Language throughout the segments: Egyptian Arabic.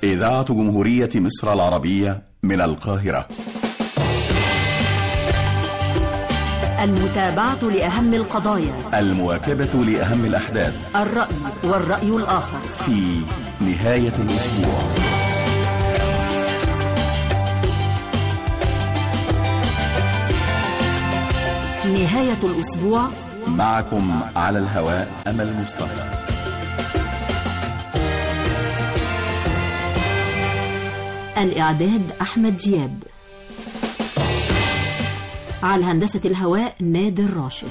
إذاعة جمهورية مصر العربية من القاهرة المتابعة لأهم القضايا المواكبة لأهم الأحداث الرأي والرأي الآخر في نهاية الأسبوع نهاية الأسبوع معكم على الهواء أمل مصطفى الإعداد أحمد دياب على هندسة الهواء نادر راشد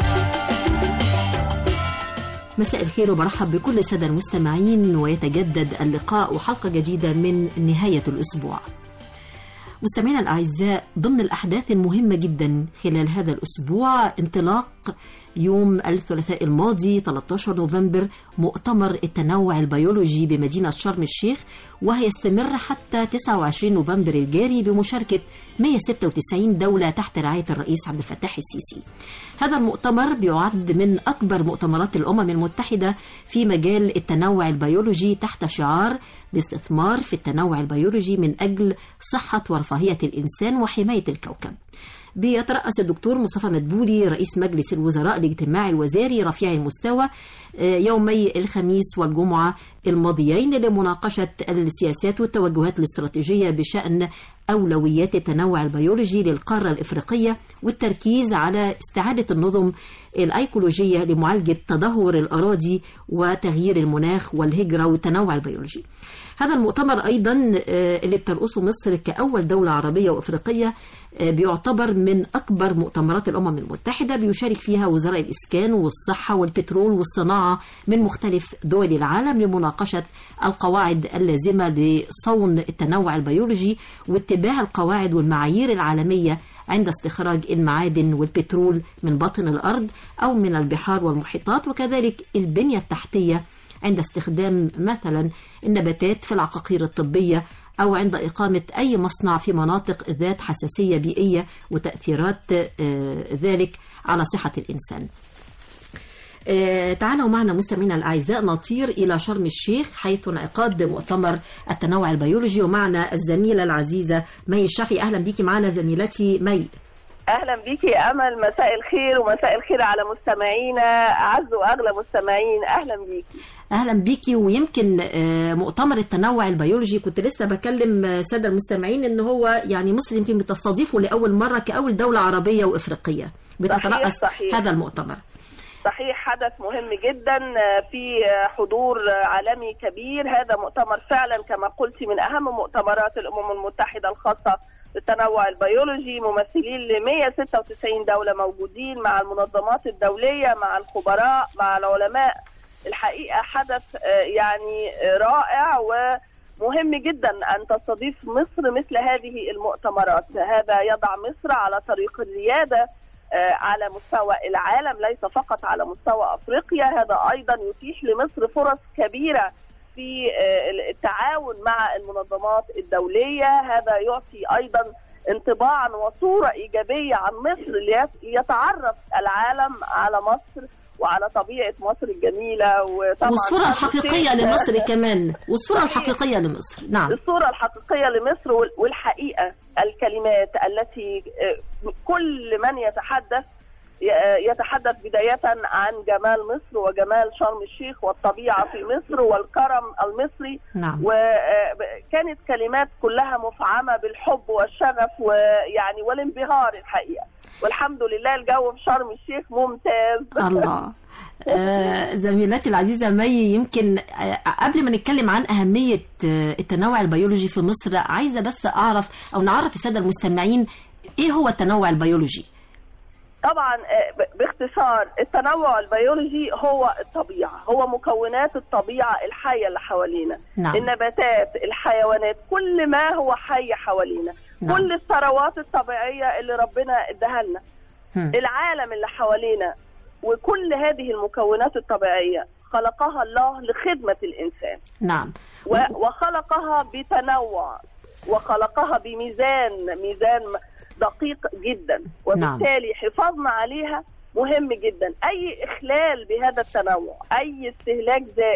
مساء الخير وبرحب بكل السادة المستمعين ويتجدد اللقاء وحلقة جديدة من نهاية الأسبوع مستمعينا الأعزاء ضمن الأحداث المهمة جدا خلال هذا الأسبوع انطلاق يوم الثلاثاء الماضي 13 نوفمبر مؤتمر التنوع البيولوجي بمدينة شرم الشيخ وهيستمر حتى 29 نوفمبر الجاري بمشاركة 196 دولة تحت رعاية الرئيس عبد الفتاح السيسي هذا المؤتمر بيعد من أكبر مؤتمرات الأمم المتحدة في مجال التنوع البيولوجي تحت شعار الاستثمار في التنوع البيولوجي من أجل صحة ورفاهية الإنسان وحماية الكوكب بيترأس الدكتور مصطفى مدبولي رئيس مجلس الوزراء الاجتماعي الوزاري رفيع المستوى يومي الخميس والجمعة الماضيين لمناقشة السياسات والتوجهات الاستراتيجية بشأن أولويات التنوع البيولوجي للقارة الإفريقية والتركيز على استعادة النظم الأيكولوجية لمعالجة تدهور الأراضي وتغيير المناخ والهجرة والتنوع البيولوجي هذا المؤتمر أيضا اللي بترأسه مصر كأول دولة عربية وأفريقية بيعتبر من أكبر مؤتمرات الأمم المتحدة بيشارك فيها وزراء الإسكان والصحة والبترول والصناعة من مختلف دول العالم لمناقشة القواعد اللازمة لصون التنوع البيولوجي واتباع القواعد والمعايير العالمية عند استخراج المعادن والبترول من باطن الأرض أو من البحار والمحيطات وكذلك البنية التحتية عند استخدام مثلا النباتات في العقاقير الطبية أو عند إقامة أي مصنع في مناطق ذات حساسية بيئية وتأثيرات ذلك على صحة الإنسان تعالوا معنا مستمعينا الأعزاء نطير إلى شرم الشيخ حيث انعقاد مؤتمر التنوع البيولوجي ومعنا الزميلة العزيزة مي الشافي أهلا بيكي معنا زميلتي مي اهلا بيكي يا امل مساء الخير ومساء الخير على مستمعينا اعز واغلى مستمعين اهلا بيكي اهلا بيكي ويمكن مؤتمر التنوع البيولوجي كنت لسه بكلم ساده المستمعين ان هو يعني مصر يمكن بتستضيفه لاول مره كاول دوله عربيه وافريقيه بتترأس صحيح. هذا المؤتمر صحيح حدث مهم جدا في حضور عالمي كبير هذا مؤتمر فعلا كما قلت من اهم مؤتمرات الامم المتحده الخاصه بالتنوع البيولوجي ممثلين ل 196 دوله موجودين مع المنظمات الدوليه مع الخبراء مع العلماء الحقيقه حدث يعني رائع ومهم جدا ان تستضيف مصر مثل هذه المؤتمرات هذا يضع مصر على طريق الرياده على مستوى العالم ليس فقط على مستوى افريقيا هذا ايضا يتيح لمصر فرص كبيره في التعاون مع المنظمات الدوليه هذا يعطي ايضا انطباعا وصوره ايجابيه عن مصر ليتعرف العالم على مصر وعلى طبيعه مصر الجميله وطبعا والصوره الحقيقيه لمصر كمان والصوره الحقيقيه لمصر نعم الصوره الحقيقيه لمصر والحقيقه الكلمات التي كل من يتحدث يتحدث بداية عن جمال مصر وجمال شرم الشيخ والطبيعة في مصر والكرم المصري نعم. وكانت كلمات كلها مفعمة بالحب والشغف ويعني والانبهار الحقيقة والحمد لله الجو في شرم الشيخ ممتاز الله آه زميلتي العزيزة مي يمكن آه قبل ما نتكلم عن أهمية آه التنوع البيولوجي في مصر عايزة بس أعرف أو نعرف السادة المستمعين إيه هو التنوع البيولوجي؟ طبعا باختصار التنوع البيولوجي هو الطبيعه هو مكونات الطبيعه الحيه اللي حوالينا نعم. النباتات الحيوانات كل ما هو حي حوالينا نعم. كل الثروات الطبيعيه اللي ربنا اداها لنا العالم اللي حوالينا وكل هذه المكونات الطبيعيه خلقها الله لخدمه الانسان نعم وخلقها بتنوع وخلقها بميزان ميزان دقيق جدا وبالتالي حفاظنا عليها مهم جدا اي اخلال بهذا التنوع اي استهلاك زائد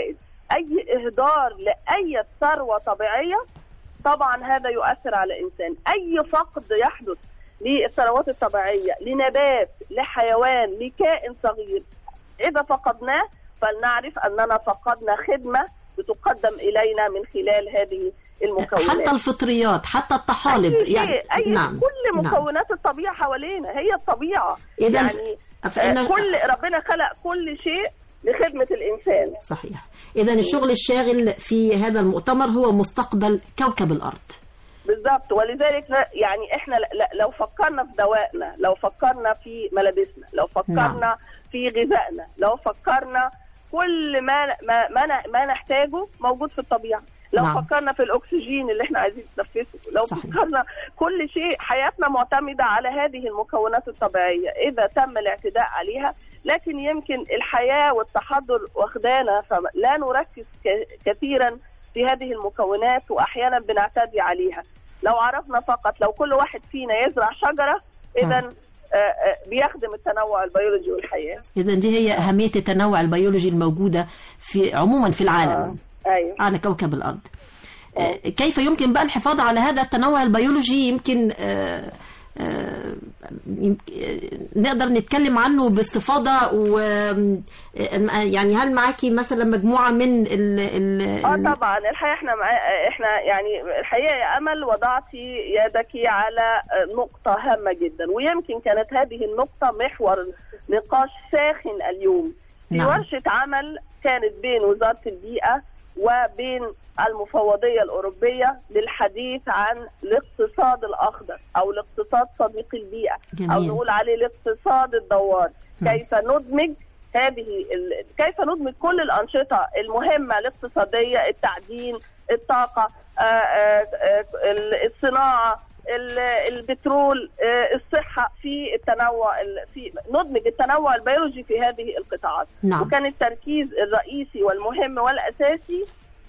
اي اهدار لاي ثروه طبيعيه طبعا هذا يؤثر على الانسان اي فقد يحدث للثروات الطبيعيه لنبات لحيوان لكائن صغير اذا فقدناه فلنعرف اننا فقدنا خدمه بتقدم الينا من خلال هذه المكونات حتى الفطريات حتى الطحالب أي شيء يعني أي نعم كل نعم. مكونات الطبيعه حوالينا هي الطبيعه إذن يعني فإن آه، كل ربنا خلق كل شيء لخدمه الانسان صحيح إذا الشغل الشاغل في هذا المؤتمر هو مستقبل كوكب الأرض بالظبط ولذلك لا- يعني احنا ل- ل- لو فكرنا في دوائنا لو فكرنا في ملابسنا لو فكرنا نعم. في غذائنا لو فكرنا كل ما ما ما, ن- ما نحتاجه موجود في الطبيعه لو نعم. فكرنا في الاكسجين اللي احنا عايزين نتنفسه لو صحيح. فكرنا كل شيء حياتنا معتمده على هذه المكونات الطبيعيه اذا تم الاعتداء عليها لكن يمكن الحياه والتحضر واخدانا فلا نركز ك- كثيرا في هذه المكونات واحيانا بنعتدي عليها لو عرفنا فقط لو كل واحد فينا يزرع شجره اذا نعم. آه، آه، بيخدم التنوع البيولوجي والحياه إذا دي هي أهمية التنوع البيولوجي الموجودة في عموما في العالم ايوه على كوكب الأرض آه، كيف يمكن بقى الحفاظ على هذا التنوع البيولوجي يمكن آه، آه، يمكن- آه، نقدر نتكلم عنه باستفاضة و آه، يعني هل معاكي مثلا مجموعة من ال ال اه طبعا الحقيقه احنا مع... احنا يعني الحقيقه يا امل وضعتي يدك على نقطه هامه جدا ويمكن كانت هذه النقطه محور نقاش ساخن اليوم في نعم. ورشه عمل كانت بين وزاره البيئه وبين المفوضيه الاوروبيه للحديث عن الاقتصاد الاخضر او الاقتصاد صديق البيئه جميل. او نقول عليه الاقتصاد الدوار نعم. كيف ندمج هذه ال... كيف ندمج كل الانشطه المهمه الاقتصاديه التعدين الطاقه آه، آه، آه، ال- الصناعه ال- البترول آه، الصحه في التنوع ال- في ندمج التنوع البيولوجي في هذه القطاعات نعم. وكان التركيز الرئيسي والمهم والاساسي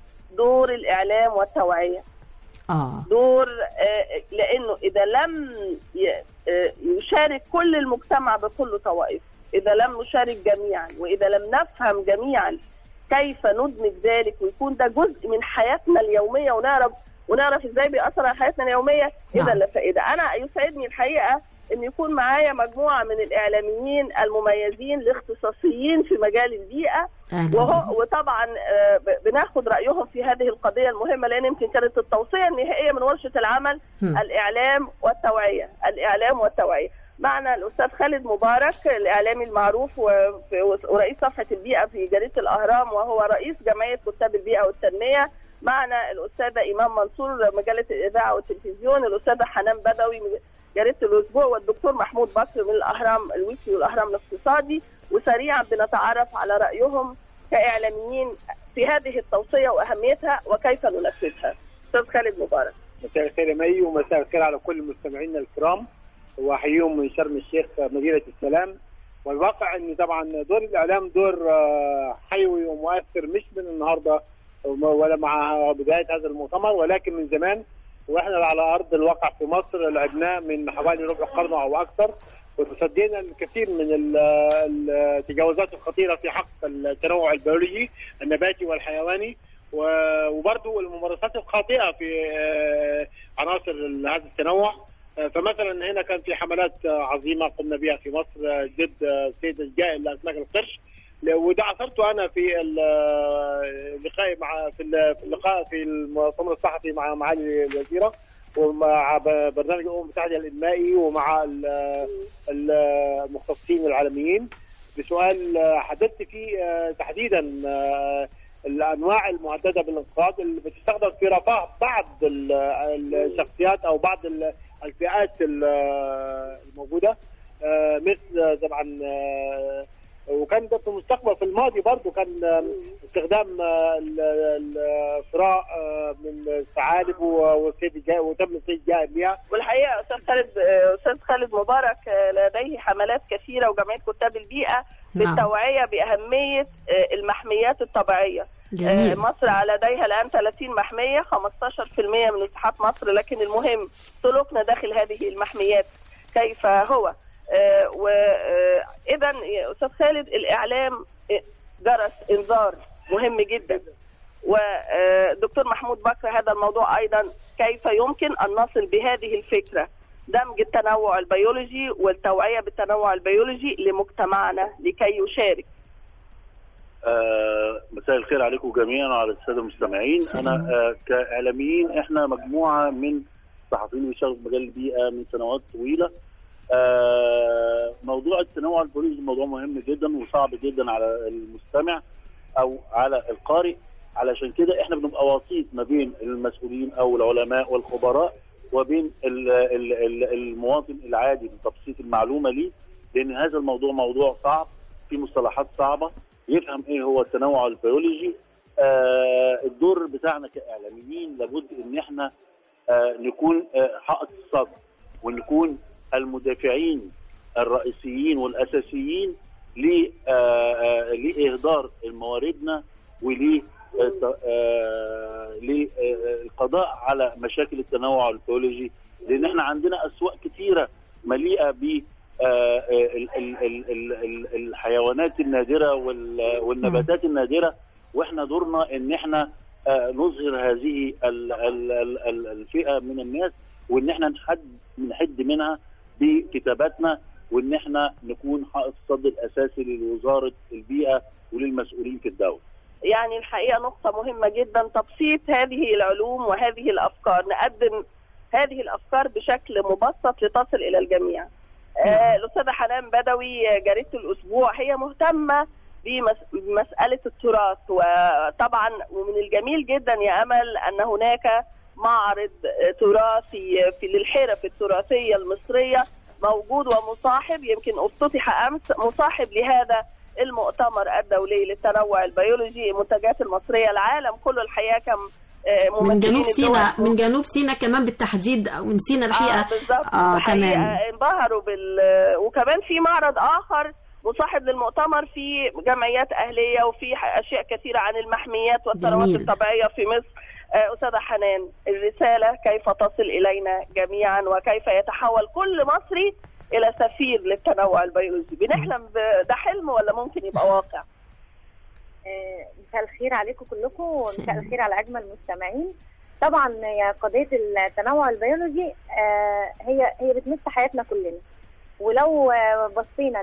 دور الاعلام والتوعيه آه دور آه، لانه اذا لم ي- آه، يشارك كل المجتمع بكل طوائفه اذا لم نشارك جميعا واذا لم نفهم جميعا كيف ندمج ذلك ويكون ده جزء من حياتنا اليوميه ونعرف ونعرف ازاي بيأثر على حياتنا اليوميه اذا نعم. لا فائده انا يسعدني الحقيقه ان يكون معايا مجموعه من الاعلاميين المميزين الاختصاصيين في مجال البيئه أهلا وهو وطبعا آه، ب- بناخد رايهم في هذه القضيه المهمه لان يمكن كانت التوصيه النهائيه من ورشه العمل هم. الاعلام والتوعيه الاعلام والتوعيه معنا الاستاذ خالد مبارك الاعلامي المعروف وفي- ورئيس صفحه البيئه في جريده الاهرام وهو رئيس جمعيه كتاب البيئه والتنميه معنا الاستاذه ايمان منصور مجله الاذاعه والتلفزيون الاستاذه حنان بدوي من جريده الاسبوع والدكتور محمود بكر من الاهرام الويكي والاهرام الاقتصادي وسريعا بنتعرف على رايهم كاعلاميين في هذه التوصيه واهميتها وكيف ننفذها. استاذ خالد مبارك. مساء الخير يا مي ومساء الخير على كل مستمعينا الكرام واحييهم من شرم الشيخ مدينه السلام والواقع ان طبعا دور الاعلام دور آه، حيوي ومؤثر مش من النهارده ولا مع بدايه هذا المؤتمر ولكن من زمان واحنا على ارض الواقع في مصر لعبناه من حوالي ربع قرن او اكثر وتصدينا الكثير من ال- التجاوزات الخطيره في حق التنوع البيولوجي النباتي والحيواني و- وبرضه الممارسات الخاطئه في آه، عناصر هذا التنوع آه، فمثلا هنا كان في حملات آه، عظيمه قمنا بها في مصر آه، ضد آه، السيد الجائل لاسماك القرش ل- وده عثرته انا في ال- آه، اللقاء مع في ال- في اللقاء في المؤتمر الصحفي مع معالي الوزيره ومع ب- برنامج الامم المتحده الانمائي ومع ال- ال- المختصين العالميين بسؤال آه، حددت فيه آه، تحديدا آه، الانواع المهدده بالانقراض اللي بتستخدم في رفاه بعض ال- الشخصيات او بعض ال- الفئات ال- الموجوده آه، مثل طبعا آه، وكان ده في المستقبل في الماضي برضه كان آه، استخدام آه، ال- ال- الفراء آه، من الثعالب و- والسيد الجا- وتم السيد الجائر ليها والحقيقه استاذ خالد آه، استاذ خالد مبارك آه، لديه حملات كثيره وجمعيه كتاب البيئه نعم. بالتوعيه باهميه آه، المحميات الطبيعيه. جميل. آه، مصر لديها الان 30 محميه 15% من مساحات مصر لكن المهم سلوكنا داخل هذه المحميات كيف هو واذا استاذ خالد الاعلام آه، جرس انذار مهم جدا ودكتور محمود بكر هذا الموضوع ايضا كيف يمكن ان نصل بهذه الفكره دمج التنوع البيولوجي والتوعيه بالتنوع البيولوجي لمجتمعنا لكي يشارك آه، مساء الخير عليكم جميعا وعلى الساده المستمعين سلام. انا آه، كاعلاميين احنا مجموعه من صحفيين بيشتغلوا في مجال البيئه من سنوات طويله آه، موضوع التنوع البيولوجي موضوع مهم جدا وصعب جدا على المستمع او على القارئ علشان كده احنا بنبقى وسيط ما بين المسؤولين او العلماء والخبراء وبين ال- ال- ال- المواطن العادي بتبسيط المعلومه ليه لان هذا الموضوع موضوع صعب في مصطلحات صعبه يفهم ايه هو التنوع البيولوجي آه الدور بتاعنا كاعلاميين لابد ان احنا آه نكون آه حائط الصدر ونكون المدافعين الرئيسيين والاساسيين ل آه، آه، لاهدار مواردنا ول للقضاء على مشاكل التنوع البيولوجي لان احنا عندنا اسواق كثيره مليئه ب آه، آه، ال- ال- ال- ال- ال- الحيوانات النادره وال- والنباتات النادره واحنا دورنا ان احنا آه، نظهر هذه ال- ال- ال- ال- الفئه من الناس وان احنا نحد نحد منها بكتاباتنا وان احنا نكون حائط الصد الاساسي لوزاره البيئه وللمسؤولين في الدوله. يعني الحقيقه نقطه مهمه جدا تبسيط هذه العلوم وهذه الافكار نقدم هذه الافكار بشكل مبسط لتصل الى الجميع. آه، الاستاذه حنان بدوي آه، جريده الاسبوع هي مهتمه بمس- بمساله التراث وطبعا ومن الجميل جدا يا امل ان هناك معرض آه، تراثي في للحرف التراثيه المصريه موجود ومصاحب يمكن افتتح امس مصاحب لهذا المؤتمر الدولي للتنوع البيولوجي المنتجات المصريه العالم كله الحقيقه كم آه، من ممثلين جنوب الدول سيناء من جنوب سيناء كمان بالتحديد ونسينا اه الحقيقه بالظبط اه الحقيقة تمام انبهروا بال وكمان في معرض اخر مصاحب للمؤتمر في جمعيات اهليه وفي ح- اشياء كثيره عن المحميات والثروات جميل. الطبيعيه في مصر آه، استاذه حنان الرساله كيف تصل الينا جميعا وكيف يتحول كل مصري الى سفير للتنوع البيولوجي بنحلم ب- ده حلم ولا ممكن يبقى واقع آه، مساء الخير عليكم كلكم ومساء سلام. الخير على اجمل المستمعين طبعا يا قضيه التنوع البيولوجي آه، هي هي بتمس حياتنا كلنا ولو آه، بصينا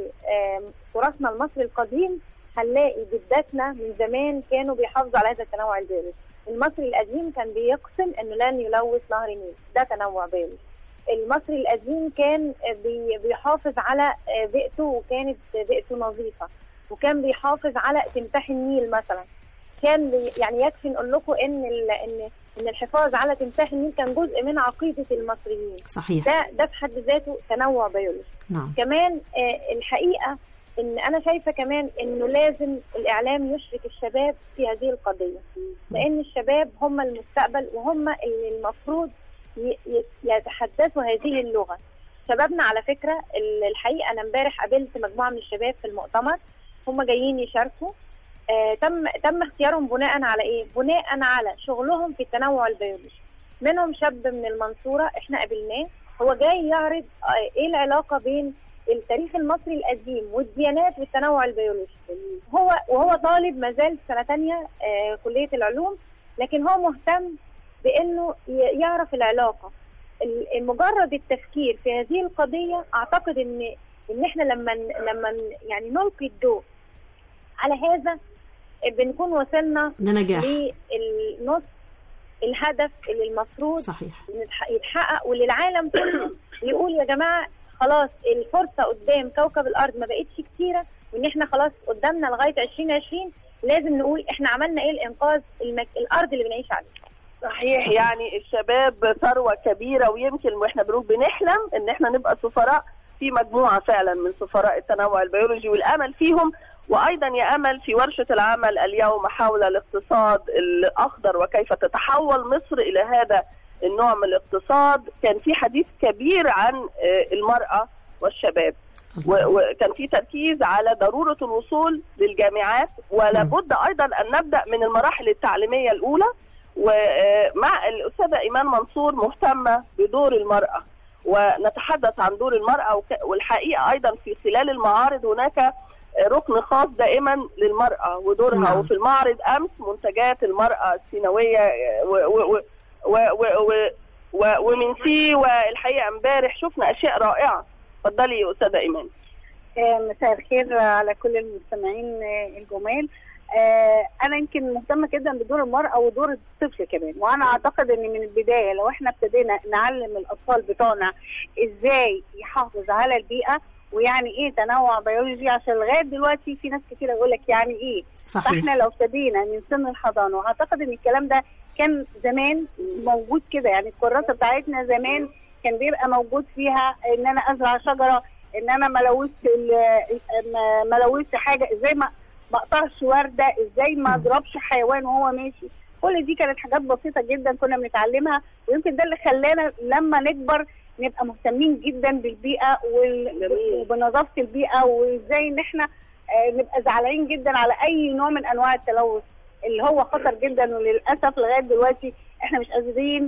لتراثنا المصري القديم هنلاقي جداتنا من زمان كانوا بيحافظوا على هذا التنوع البيولوجي المصري القديم كان بيقسم انه لن يلوث نهر النيل ده تنوع بيولوجي المصري القديم كان بي- بيحافظ على آه، بيئته وكانت بيئته نظيفه وكان بيحافظ على تمساح النيل مثلا كان بي يعني يكفي نقول لكم ان ال- ان ان الحفاظ على تمساح النيل كان جزء من عقيده المصريين صحيح ده ده في حد ذاته تنوع بيولوجي نعم كمان آه، الحقيقه ان انا شايفه كمان انه لازم الاعلام يشرك الشباب في هذه القضيه لان الشباب هم المستقبل وهم اللي المفروض ي- ي- يتحدثوا هذه اللغه شبابنا على فكره ال- الحقيقه انا امبارح قابلت مجموعه من الشباب في المؤتمر هم جايين يشاركوا آه تم تم اختيارهم بناء على ايه؟ بناء على شغلهم في التنوع البيولوجي منهم شاب من المنصوره احنا قابلناه هو جاي يعرض آه، ايه العلاقه بين التاريخ المصري القديم والديانات والتنوع البيولوجي هو وهو طالب ما زال في سنه ثانيه آه كليه العلوم لكن هو مهتم بانه ي- يعرف العلاقه ال- مجرد التفكير في هذه القضيه اعتقد ان ان احنا لما ن- لما ن- يعني نلقي الضوء على هذا بنكون وصلنا ده نجاح للنص الهدف اللي المفروض صحيح نتح- يتحقق وللعالم كله يقول يا جماعه خلاص الفرصه قدام كوكب الارض ما بقتش كتيره وان احنا خلاص قدامنا لغايه 2020 لازم نقول احنا عملنا ايه لانقاذ المك... الارض اللي بنعيش عليها صحيح يعني الشباب ثروه كبيره ويمكن واحنا بنقول بنحلم ان احنا نبقى سفراء في مجموعه فعلا من سفراء التنوع البيولوجي والامل فيهم وايضا يا امل في ورشه العمل اليوم حول الاقتصاد الاخضر وكيف تتحول مصر الى هذا النوع من الاقتصاد كان في حديث كبير عن آه، المراه والشباب و- وكان في تركيز على ضروره الوصول للجامعات ولابد ايضا ان نبدا من المراحل التعليميه الاولى ومع الاستاذه ايمان منصور مهتمه بدور المراه ونتحدث عن دور المراه وك- والحقيقه ايضا في خلال المعارض هناك ركن خاص دائما للمرأة ودورها نعم. وفي المعرض أمس منتجات المرأة السينوية و و و و و و ومن سي والحقيقة امبارح شفنا أشياء رائعة اتفضلي يا أستاذة إيمان آه، مساء الخير على كل المستمعين آه، الجمال آه، انا يمكن مهتمه جدا بدور المراه ودور الطفل كمان وانا اعتقد ان من البدايه لو احنا ابتدينا نعلم الاطفال بتوعنا ازاي يحافظ على البيئه ويعني ايه تنوع بيولوجي عشان لغايه دلوقتي في ناس كتير يقول لك يعني ايه صحيح فاحنا لو ابتدينا من سن الحضانه واعتقد ان الكلام ده كان زمان موجود كده يعني الكراسه بتاعتنا زمان كان بيبقى موجود فيها ان انا ازرع شجره ان انا ما لوثت ال- ما- ما لوثت حاجه ازاي ما ما اقطعش ورده ازاي ما اضربش حيوان وهو ماشي كل دي كانت حاجات بسيطه جدا كنا بنتعلمها ويمكن ده اللي خلانا لما نكبر نبقى مهتمين جدا بالبيئه وال- وبنظافه البيئه وازاي ان احنا آه، نبقى زعلانين جدا على اي نوع من انواع التلوث اللي هو خطر جدا وللاسف لغايه دلوقتي احنا مش قادرين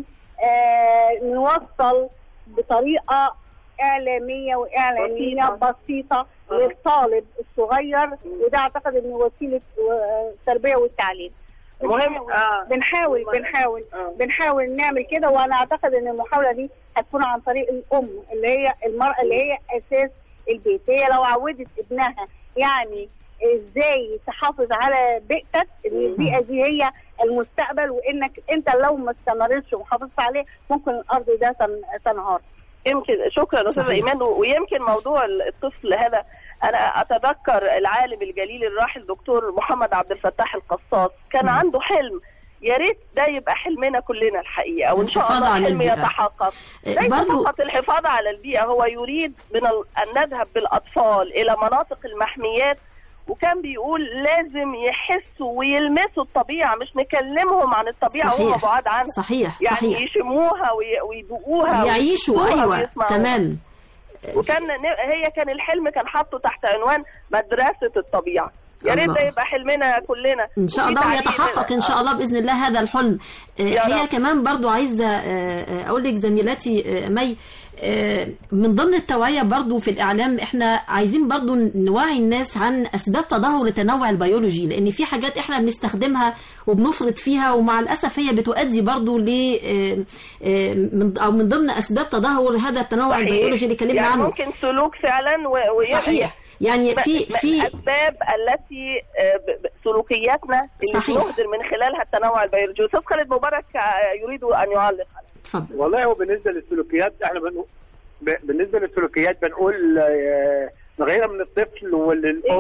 آه، نوصل بطريقه اعلاميه واعلانيه بسيطة. بسيطه للطالب الصغير وده اعتقد ان وسيله آه، التربيه والتعليم مهم آه. بنحاول بنحاول آه. بنحاول نعمل كده وانا اعتقد ان المحاوله دي هتكون عن طريق الام اللي هي المراه اللي هي اساس البيت هي لو عودت ابنها يعني ازاي تحافظ على بيئتك ان البيئه دي هي المستقبل وانك انت لو ما استمرتش وحافظت عليه ممكن الارض ده تن- تنهار يمكن شكرا استاذه صحيح. ايمان و- ويمكن موضوع الطفل هذا انا اتذكر العالم الجليل الراحل دكتور محمد عبد الفتاح القصاص كان مم. عنده حلم يا ريت ده يبقى حلمنا كلنا الحقيقه وان شاء الحفاظ الله على الحلم البيئة. يتحقق آه، ليس برضو- فقط الحفاظ على البيئه هو يريد من ال... ان نذهب بالاطفال الى مناطق المحميات وكان بيقول لازم يحسوا ويلمسوا الطبيعه مش نكلمهم عن الطبيعه وهم صحيح بعاد عنها صحيح يعني صحيح يشموها وي- ويدوقوها يعيشوا ويشوفوها ايوه ويسمعوها. تمام وكان ن- هي كان الحلم كان حاطه تحت عنوان مدرسه الطبيعه يا ريت الله. ده يبقى حلمنا كلنا ان شاء وفي الله تعليم- ويتحقق ان شاء الله باذن الله هذا الحلم آه، يا هي رب. كمان برضو عايزه آه، آه، اقول لك زميلتي آه، مي آه، من ضمن التوعيه برضو في الاعلام احنا عايزين برضو نوعي الناس عن اسباب تدهور التنوع البيولوجي لان في حاجات احنا بنستخدمها وبنفرط فيها ومع الاسف هي بتؤدي برضو ل آه، آه، من او من ضمن اسباب تدهور هذا التنوع صحيح. البيولوجي اللي اتكلمنا يعني عنه ممكن سلوك فعلا و... و... صحيح يعني م- في م- في الاسباب التي آه، ب- ب- سلوكياتنا اللي صحيح. بنهدر من خلالها التنوع البيولوجي استاذ خالد مبارك آه، يريد ان يعلق اتفضل والله هو بالنسبه للسلوكيات احنا بنقول ب- بالنسبه للسلوكيات بنقول آه، نغيرها من الطفل والام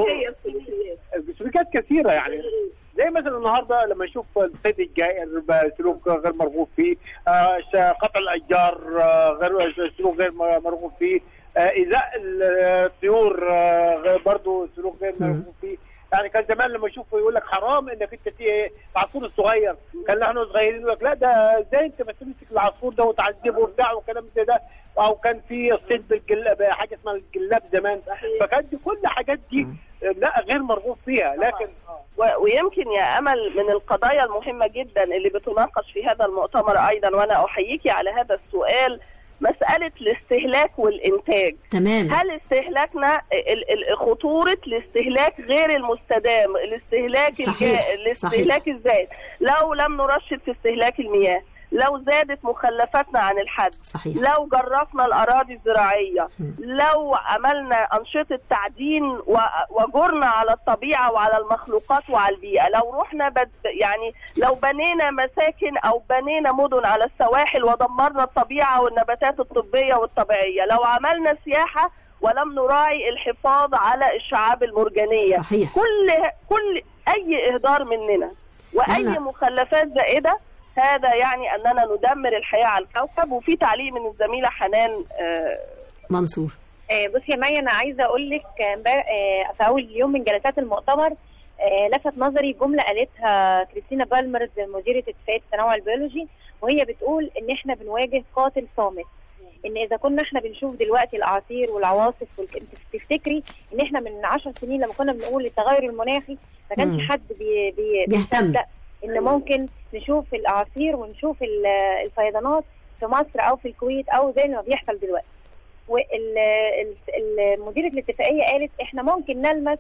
سلوكيات كثيره يعني زي مثلا النهارده لما نشوف الصيد الجائر سلوك غير مرغوب فيه آه، ش- قطع الاشجار آه، غير سلوك غير مرغوب فيه آه، ايذاء الطيور آه، غير- برضه سلوك غير مرغوب فيه يعني كان زمان لما يشوفوا يقول لك حرام انك انت ت- العصفور الصغير كان نحن صغيرين يقول لك لا ده ازاي انت ما تمسك العصفور ده وتعذبه وبتاع وكلام زي ده او كان في الصيد بالجلاب حاجه اسمها الجلاب زمان فكانت دي كل حاجات دي لا غير مرغوب فيها لكن و- ويمكن يا امل من القضايا المهمه جدا اللي بتناقش في هذا المؤتمر ايضا وانا احييك على هذا السؤال مساله الاستهلاك والانتاج تمام هل استهلاكنا ال- ال- خطورة الاستهلاك غير المستدام الاستهلاك صحيح، الجا... الاستهلاك الزائد لو لم نرشد في استهلاك المياه لو زادت مخلفاتنا عن الحد صحيح لو جرفنا الأراضي الزراعية م. لو عملنا أنشطة تعدين و- وجرنا على الطبيعة وعلى المخلوقات وعلى البيئة لو رحنا بد يعني لو بنينا مساكن أو بنينا مدن على السواحل ودمرنا الطبيعة والنباتات الطبية والطبيعية لو عملنا سياحة ولم نراعي الحفاظ على الشعاب المرجانية صحيح كل كل أي إهدار مننا وأي أنا- مخلفات زائدة هذا يعني أننا ندمر الحياة على الكوكب وفي تعليق من الزميلة حنان آه، منصور آه، بصي يا مي انا عايزه اقول لك آه، امبارح- آه، في اول يوم من جلسات المؤتمر آه، لفت نظري جمله قالتها كريستينا بالمرز مديره اتفاقيه التنوع البيولوجي وهي بتقول ان احنا بنواجه قاتل صامت ان اذا كنا احنا بنشوف دلوقتي الاعاصير والعواصف والك... انت تفتكري ان احنا من عشر سنين لما كنا بنقول التغير المناخي ما مم. كانش حد بي... بي... بيهتم. بيصدق ان ممكن نشوف الاعاصير ونشوف ال- الفيضانات في مصر او في الكويت او زي ما بيحصل دلوقتي والمديرة الاتفاقية قالت احنا ممكن نلمس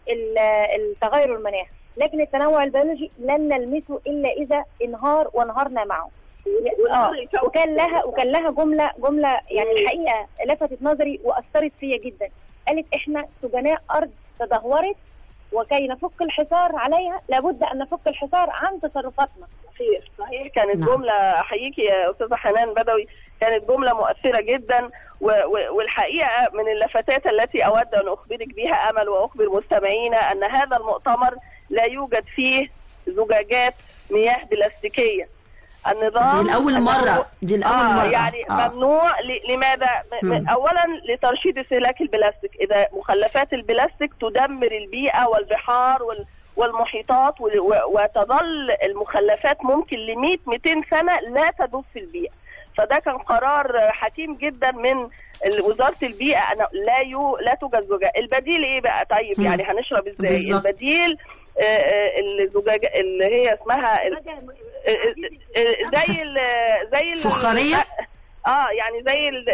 ال- التغير المناخ لكن التنوع البيولوجي لن نلمسه الا اذا انهار وانهارنا معه اه وكان لها وكان لها جمله جمله يعني الحقيقه لفتت نظري واثرت فيا جدا قالت احنا سجناء ارض تدهورت وكي نفك الحصار عليها لابد ان نفك الحصار عن تصرفاتنا صحيح صحيح كانت نعم. جملة أحييكي يا أستاذة حنان بدوي كانت جملة مؤثرة جدا و- و- والحقيقة من اللفتات التي أود أن أخبرك بها أمل وأخبر مستمعينا أن هذا المؤتمر لا يوجد فيه زجاجات مياه بلاستيكية النظام دي لأول أنه- مرة دي لأول آه مرة يعني آه. ممنوع ل- لماذا؟ م- م- مم. اولا لترشيد استهلاك البلاستيك اذا مخلفات البلاستيك تدمر البيئه والبحار وال والمحيطات وال- و- وتظل المخلفات ممكن ل 100 200 سنه لا تدوب في البيئه فده كان قرار حكيم جدا من ال- وزاره البيئه أنا لا يو لا توجد زجاج البديل ايه بقى طيب مم. يعني هنشرب ازاي بالظبط. البديل آه، آه، الزجاج اللي هي اسمها ال- آه، آه، زي ال- زي ال- فخارية؟ اه يعني زي ال-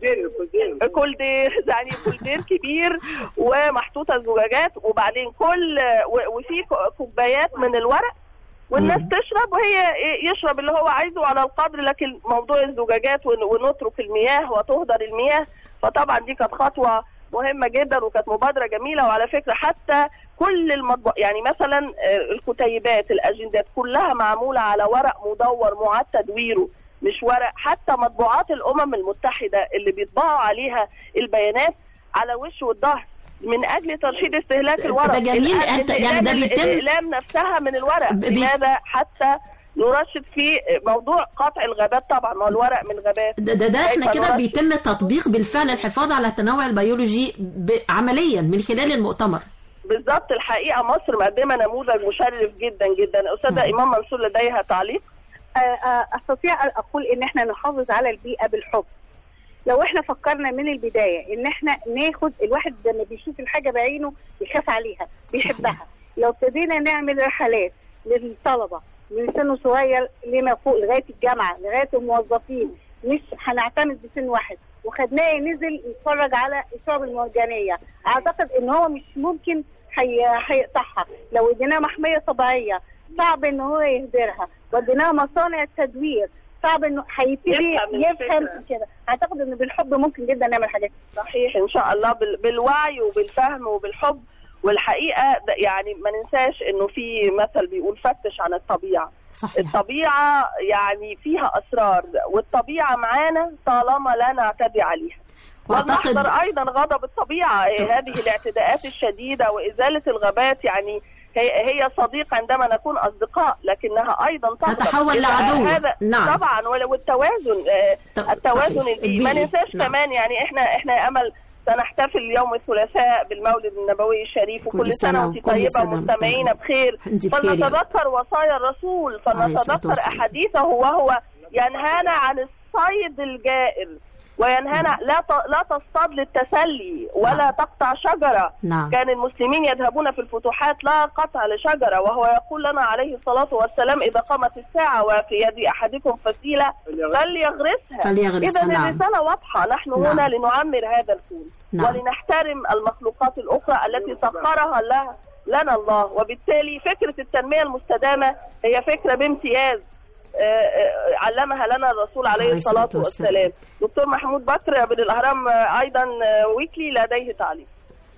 كولدير يعني كولدير كبير ومحطوطه الزجاجات وبعدين كل و- وفي ك- كوبايات من الورق والناس مم. تشرب وهي إيه يشرب اللي هو عايزه على القدر لكن موضوع الزجاجات ون- ونترك المياه وتهدر المياه فطبعا دي كانت خطوه مهمه جدا وكانت مبادره جميله وعلى فكره حتى كل المطبوع يعني مثلا آه، الكتيبات الاجندات كلها معموله على ورق مدور معاد تدويره مش ورق حتى مطبوعات الامم المتحده اللي بيطبعوا عليها البيانات على وش والظهر من اجل ترشيد استهلاك الورق ده جميل، الأ- أنت- يعني ده الأقلام- بيتم- الاقلام نفسها من الورق ب- بي- لماذا حتى نرشد في موضوع قطع الغابات طبعا ما هو الورق من غابات ده, ده, ده احنا كيف كده نرشد؟ بيتم تطبيق بالفعل الحفاظ على التنوع البيولوجي ب- عمليا من خلال المؤتمر بالظبط الحقيقه مصر مقدمه نموذج مشرف جدا جدا استاذه ايمان منصور لديها تعليق آه، آه، استطيع ان اقول ان احنا نحافظ على البيئه بالحب لو احنا فكرنا من البدايه ان احنا ناخد الواحد لما بيشوف الحاجه بعينه بيخاف عليها بيحبها لو ابتدينا نعمل رحلات للطلبه من سن صغير لما فوق لغايه الجامعه لغايه الموظفين مش هنعتمد بسن واحد وخدناه نزل يتفرج على الشعب المرجانيه اعتقد ان هو مش ممكن هي- هيقطعها لو اديناه محميه طبيعيه صعب ان هو يهدرها وديناه مصانع تدوير صعب انه هيبتدي يفهم يفهم الفكرة. كده اعتقد ان بالحب ممكن جدا نعمل حاجات صحيح ان شاء الله بال- بالوعي وبالفهم وبالحب والحقيقه ده يعني ما ننساش انه في مثل بيقول فتش عن الطبيعه صحيح الطبيعه يعني فيها اسرار والطبيعه معانا طالما لا نعتدي عليها واعتقد ونحذر ايضا غضب الطبيعه إيه هذه الاعتداءات الشديده وازاله الغابات يعني هي هي صديق عندما نكون اصدقاء لكنها ايضا تغضب تتحول إذا لعدو. هذا نعم. طبعا ول- والتوازن آه، ط- التوازن صحيح. البيئي ما البيئي. ننساش نعم. كمان يعني احنا احنا يا امل سنحتفل يوم الثلاثاء بالمولد النبوي الشريف كل وكل سنة سنه وانت وكل طيبه سنة ومستمعينا وسنة. بخير أنت بخير يا رب. فلنتذكر وصايا الرسول عليه الصلاة فلنتذكر والسلام. احاديثه وهو ينهانا عن الصيد الجائر وينهانا لا ت- لا تصطاد للتسلي ولا نعم. تقطع شجره نعم كان المسلمين يذهبون في الفتوحات لا قطع لشجره وهو يقول لنا عليه الصلاه والسلام اذا قامت الساعه وفي يد احدكم فسيله فليغرسها فليغرسها، اذا نعم. الرساله واضحه نحن نعم. هنا لنعمر هذا الكون نعم. ولنحترم المخلوقات الاخرى التي سخرها لها لنا الله وبالتالي فكره التنميه المستدامه هي فكره بامتياز آه، آه، علمها لنا الرسول عليه عليه الصلاه الصلاة والسلام. والسلام دكتور محمود بكر من الاهرام آه، ايضا آه، ويكلي لديه تعليق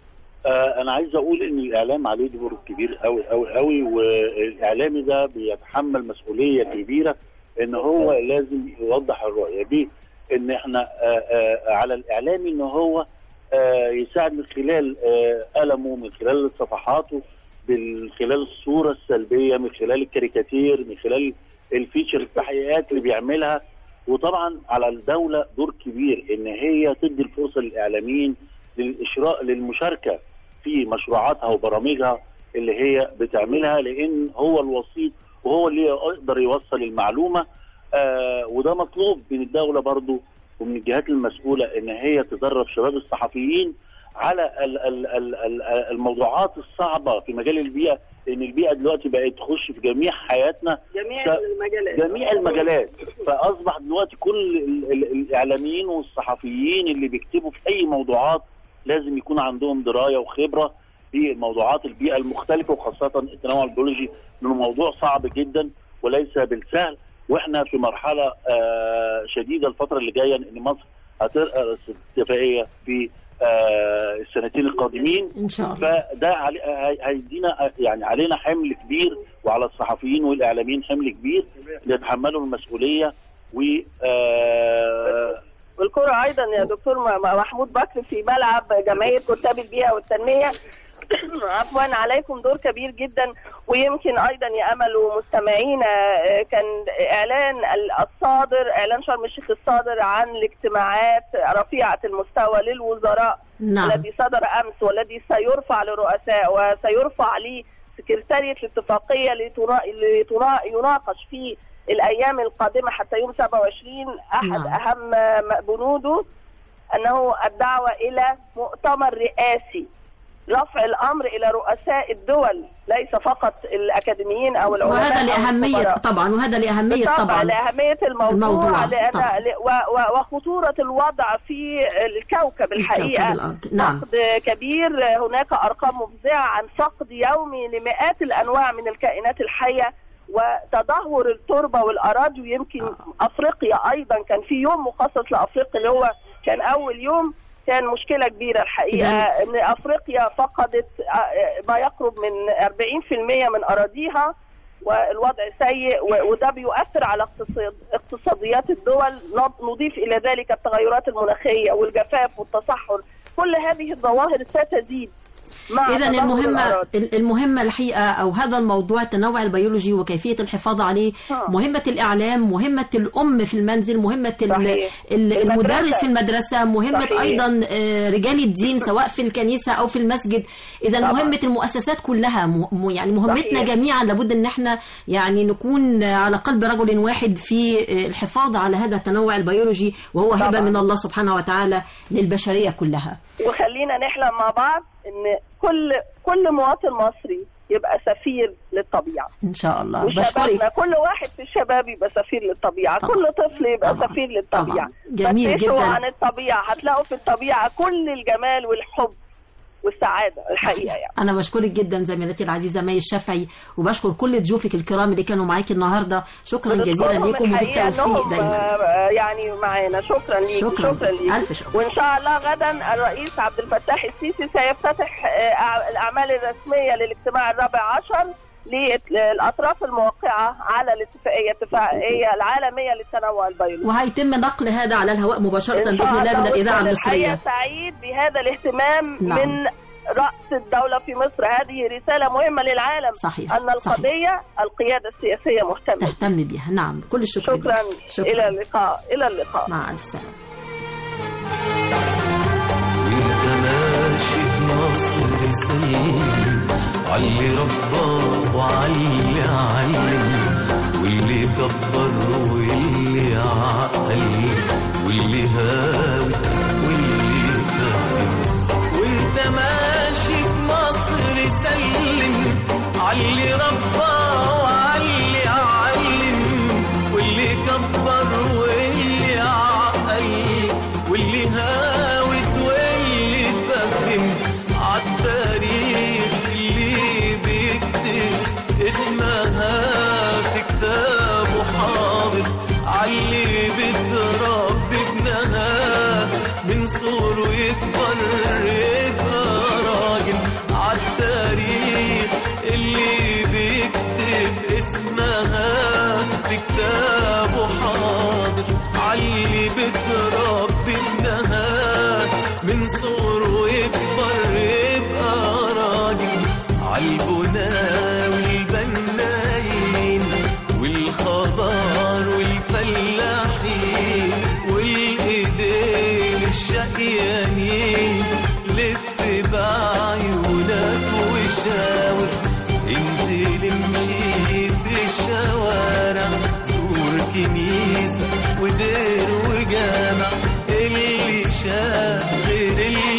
آه انا عايز اقول ان الاعلام عليه دور كبير قوي قوي قوي والاعلامي ده بيتحمل مسؤوليه كبيره ان هو لازم يوضح الرؤيه دي ان احنا آه آه على الاعلامي ان هو آه يساعد من خلال آه قلمه من خلال صفحاته من خلال الصوره السلبيه من خلال الكاريكاتير من خلال الفيتشر التحقيقات اللي بيعملها وطبعا على الدوله دور كبير ان هي تدي الفرصه للاعلاميين للاشراء للمشاركه في مشروعاتها وبرامجها اللي هي بتعملها لان هو الوسيط وهو اللي يقدر يوصل المعلومه آه وده مطلوب من الدوله برضو ومن الجهات المسؤوله ان هي تدرب شباب الصحفيين على ال ال ال ال الموضوعات الصعبه في مجال البيئه لان البيئه دلوقتي بقت تخش في جميع حياتنا جميع ف- المجالات جميع المجالات فاصبح دلوقتي كل ال- ال- الاعلاميين والصحفيين اللي بيكتبوا في اي موضوعات لازم يكون عندهم درايه وخبره بموضوعات البيئه المختلفه وخاصه التنوع البيولوجي لانه موضوع صعب جدا وليس بالسهل واحنا في مرحله آه، شديده الفتره اللي جايه ان مصر هترأس اتفاقيه في آه، السنتين القادمين ان شاء الله فده علي- هي- هيدينا يعني علينا حمل كبير وعلى الصحفيين والاعلاميين حمل كبير يتحملوا المسؤوليه و آه، والكرة أيضا يا دكتور م- م- محمود بكر في ملعب جمعية كتاب البيئة والتنمية عفوا عليكم دور كبير جدا ويمكن أيضا يا أمل ومستمعينا آه، كان إعلان ال- الصادر إعلان شرم الشيخ الصادر عن الاجتماعات رفيعة المستوى للوزراء نعم الذي صدر امس والذي سيرفع للرؤساء وسيرفع لسكرتارية الاتفاقيه لتنا- لتنا- يناقش في الايام القادمه حتى يوم 27 احد نعم. اهم بنوده انه الدعوه الى مؤتمر رئاسي رفع الامر الى رؤساء الدول ليس فقط الاكاديميين او العلماء وهذا أو لأهمية الخبراء. طبعا وهذا لأهمية بالطبع طبعا لأهمية الموضوع, الموضوع، لأن طبعا. ل- و- و- وخطورة الوضع في الكوكب الحقيقة كوكب الأرض، نعم. فقد كبير هناك أرقام مفزعة عن فقد يومي لمئات الأنواع من الكائنات الحية وتدهور التربة والأراضي ويمكن آه. أفريقيا أيضا كان في يوم مخصص لأفريقيا اللي هو كان أول يوم كان مشكلة كبيرة الحقيقة إذن- أن أفريقيا فقدت آه، ما يقرب من 40% من أراضيها والوضع سيء و- وده بيؤثر على اقتصاد اقتصاديات الدول نض- نضيف الى ذلك التغيرات المناخيه والجفاف والتصحر كل هذه الظواهر ستزيد مع إذا تدهور المهمة الأراضي. المهمة الحقيقة أو هذا الموضوع التنوع البيولوجي وكيفية الحفاظ عليه آه. مهمة الإعلام مهمة الأم في المنزل مهمة ال- صحيح. ال- المدرس المدرسة. في المدرسة مهمة صحيح. أيضا آه، رجال الدين سواء في الكنيسة أو في المسجد إذا طبعا. مهمة المؤسسات كلها م- م- يعني مهمتنا صحيح. جميعا لابد أن احنا يعني نكون على قلب رجل واحد في آه، الحفاظ على هذا التنوع البيولوجي وهو هبة طبعا. من الله سبحانه وتعالى للبشرية كلها وخلينا نحلم مع بعض ان كل كل مواطن مصري يبقى سفير للطبيعه إن شاء الله وشبابنا بشكرك كل واحد في الشباب يبقى سفير للطبيعه طبعا. كل طفل يبقى طبعا. سفير للطبيعه طبعا. جميل فتشوا جدا. عن الطبيعه هتلاقوا في الطبيعه كل الجمال والحب والسعاده الحقيقه يعني أنا بشكرك جدا زميلتي العزيزة مي الشافعي وبشكر كل ضيوفك الكرام اللي كانوا معاكي النهاردة شكرا جزيلا بنشكرهم لكم الحقيقة وبالتوفيق إنهم، دايما آه، يعني معانا شكرا ليك شكراً. شكرا ليك ألف شكر. وان شاء الله غدا الرئيس عبد الفتاح السيسي سيفتتح آه، أع- الاعمال الرسميه للاجتماع الرابع عشر للاطراف الموقعه على الاتفاقيه الاتفاقيه العالميه للتنوع البيولوجي وهيتم نقل هذا على الهواء مباشرة إن شاء بإذن الله من الله الإذاعة وكل المصرية الحقيقة سعيد بهذا الاهتمام نعم. من رأس الدولة في مصر هذه رسالة مهمة للعالم صحيح، أن صحيح. القضية القيادة السياسية مهتمة تهتم بها نعم كل الشكر شكرا لك. شكرا إلى اللقاء إلى اللقاء مع ألف سلامة وانت ماشي في مصر سليم علي ربك وعلي علم واللي كبر واللي عقل واللي هاوي واللي فاهم وانت ماشي في مصر سلم علي ربك وعلي علم واللي كبر واللي عقل واللي هاوت واللي فهم عالتاريخ اللي بيكتب اسمها في كتابه حاضر علي بتربي ابنها من صغره يكبر يبقى راجل عالتاريخ اللي بيكتب اسمها في كتابه حاضر علي بتربي ابنها من صغره يكبر يبقى راجل عالبنا والبنايين والخضار والفلاحين والايدين الشقيانين لف بعيونك وشاور انزل امشي في الشوارع زور كنيسة ودير وجامع اللي شاف غير اللي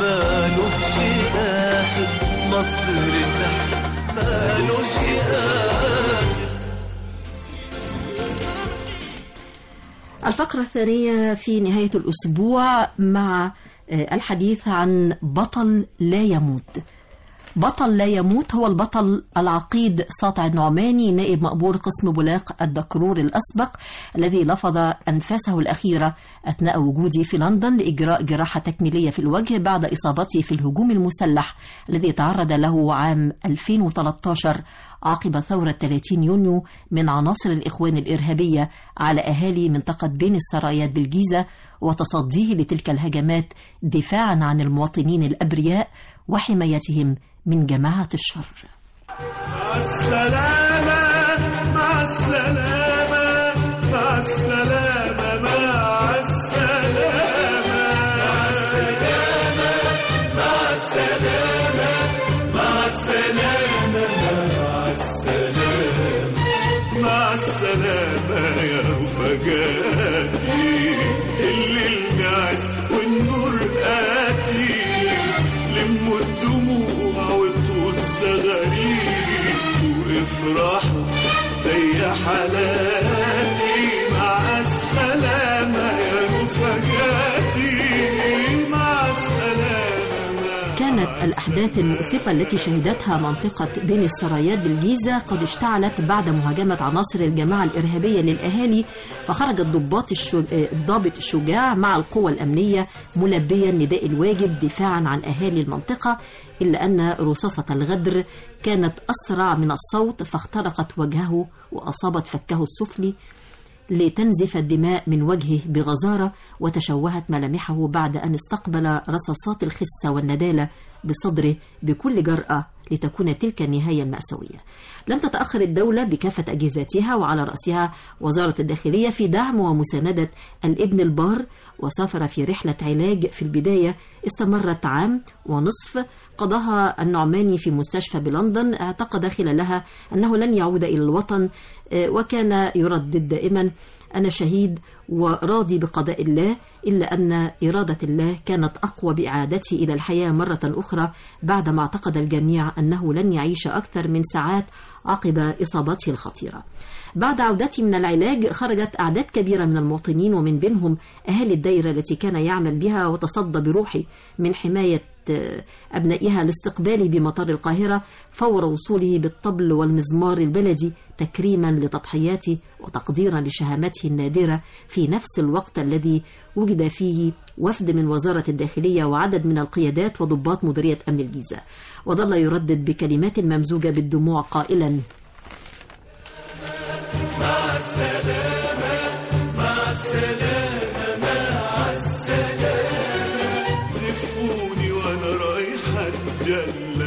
مالوش آخر مصر سحر مالوش آخر الفقرة الثانية في نهاية الأسبوع مع آه، الحديث عن بطل لا يموت بطل لا يموت هو البطل العقيد ساطع النعماني نائب مأمور قسم بولاق الدكرور الأسبق الذي لفظ أنفاسه الأخيرة أثناء وجودي في لندن لإجراء جراحة تكميلية في الوجه بعد إصابته في الهجوم المسلح الذي تعرض له عام 2013 عقب ثورة 30 يونيو من عناصر الإخوان الإرهابية على أهالي منطقة بين السرايات بالجيزة وتصديه لتلك الهجمات دفاعا عن المواطنين الأبرياء وحمايتهم من جماعة الشر مع السلامة مع السلامة مع السلامة مع السلامة مع السلامة مع السلامة مع السلامة مع السلامة مع السلامة يا رفقاتي اللي الناس والنور آتي لموا الدموع وانتوا الزغاريد وافرحوا زي حالاتي مع السلامة يا رفقاتي مع السلامة كانت الأحداث المؤسفة التي شهدتها منطقة بين السرايات بالجيزة قد اشتعلت بعد مهاجمة عناصر الجماعة الإرهابية للأهالي فخرج الضباط الشو... آه، الضابط الشجاع مع القوى الأمنية ملبيا نداء الواجب دفاعا عن أهالي المنطقة إلا أن رصاصة الغدر كانت أسرع من الصوت فاخترقت وجهه وأصابت فكه السفلي لتنزف الدماء من وجهه بغزارة وتشوهت ملامحه بعد أن استقبل رصاصات الخسة والندالة بصدره بكل جرأة لتكون تلك النهاية المأساوية لم تتأخر الدولة بكافة أجهزتها وعلى رأسها وزارة الداخلية في دعم ومساندة الابن البار وسافر في رحلة علاج في البداية استمرت عام ونصف قضاها النعماني في مستشفى بلندن اعتقد خلالها أنه لن يعود إلى الوطن آه، وكان يردد دائما أنا شهيد وراضي بقضاء الله إلا أن إرادة الله كانت أقوى بإعادته إلى الحياة مرة أخرى بعدما اعتقد الجميع أنه لن يعيش أكثر من ساعات عقب إصابته الخطيرة بعد عودته من العلاج خرجت أعداد كبيرة من المواطنين ومن بينهم أهالي الدائرة التي كان يعمل بها وتصدى بروحه من حماية آه، أبنائها لاستقباله بمطار القاهرة فور وصوله بالطبل والمزمار البلدي تكريما لتضحياته وتقديرا لشهامته النادرة في نفس الوقت الذي وجد فيه وفد من وزارة الداخلية وعدد من القيادات وضباط مديرية أمن الجيزة وظل يردد بكلمات ممزوجة بالدموع قائلا مع السلامة مع السلامة مع السلامة زفوني وانا رايحة الجنة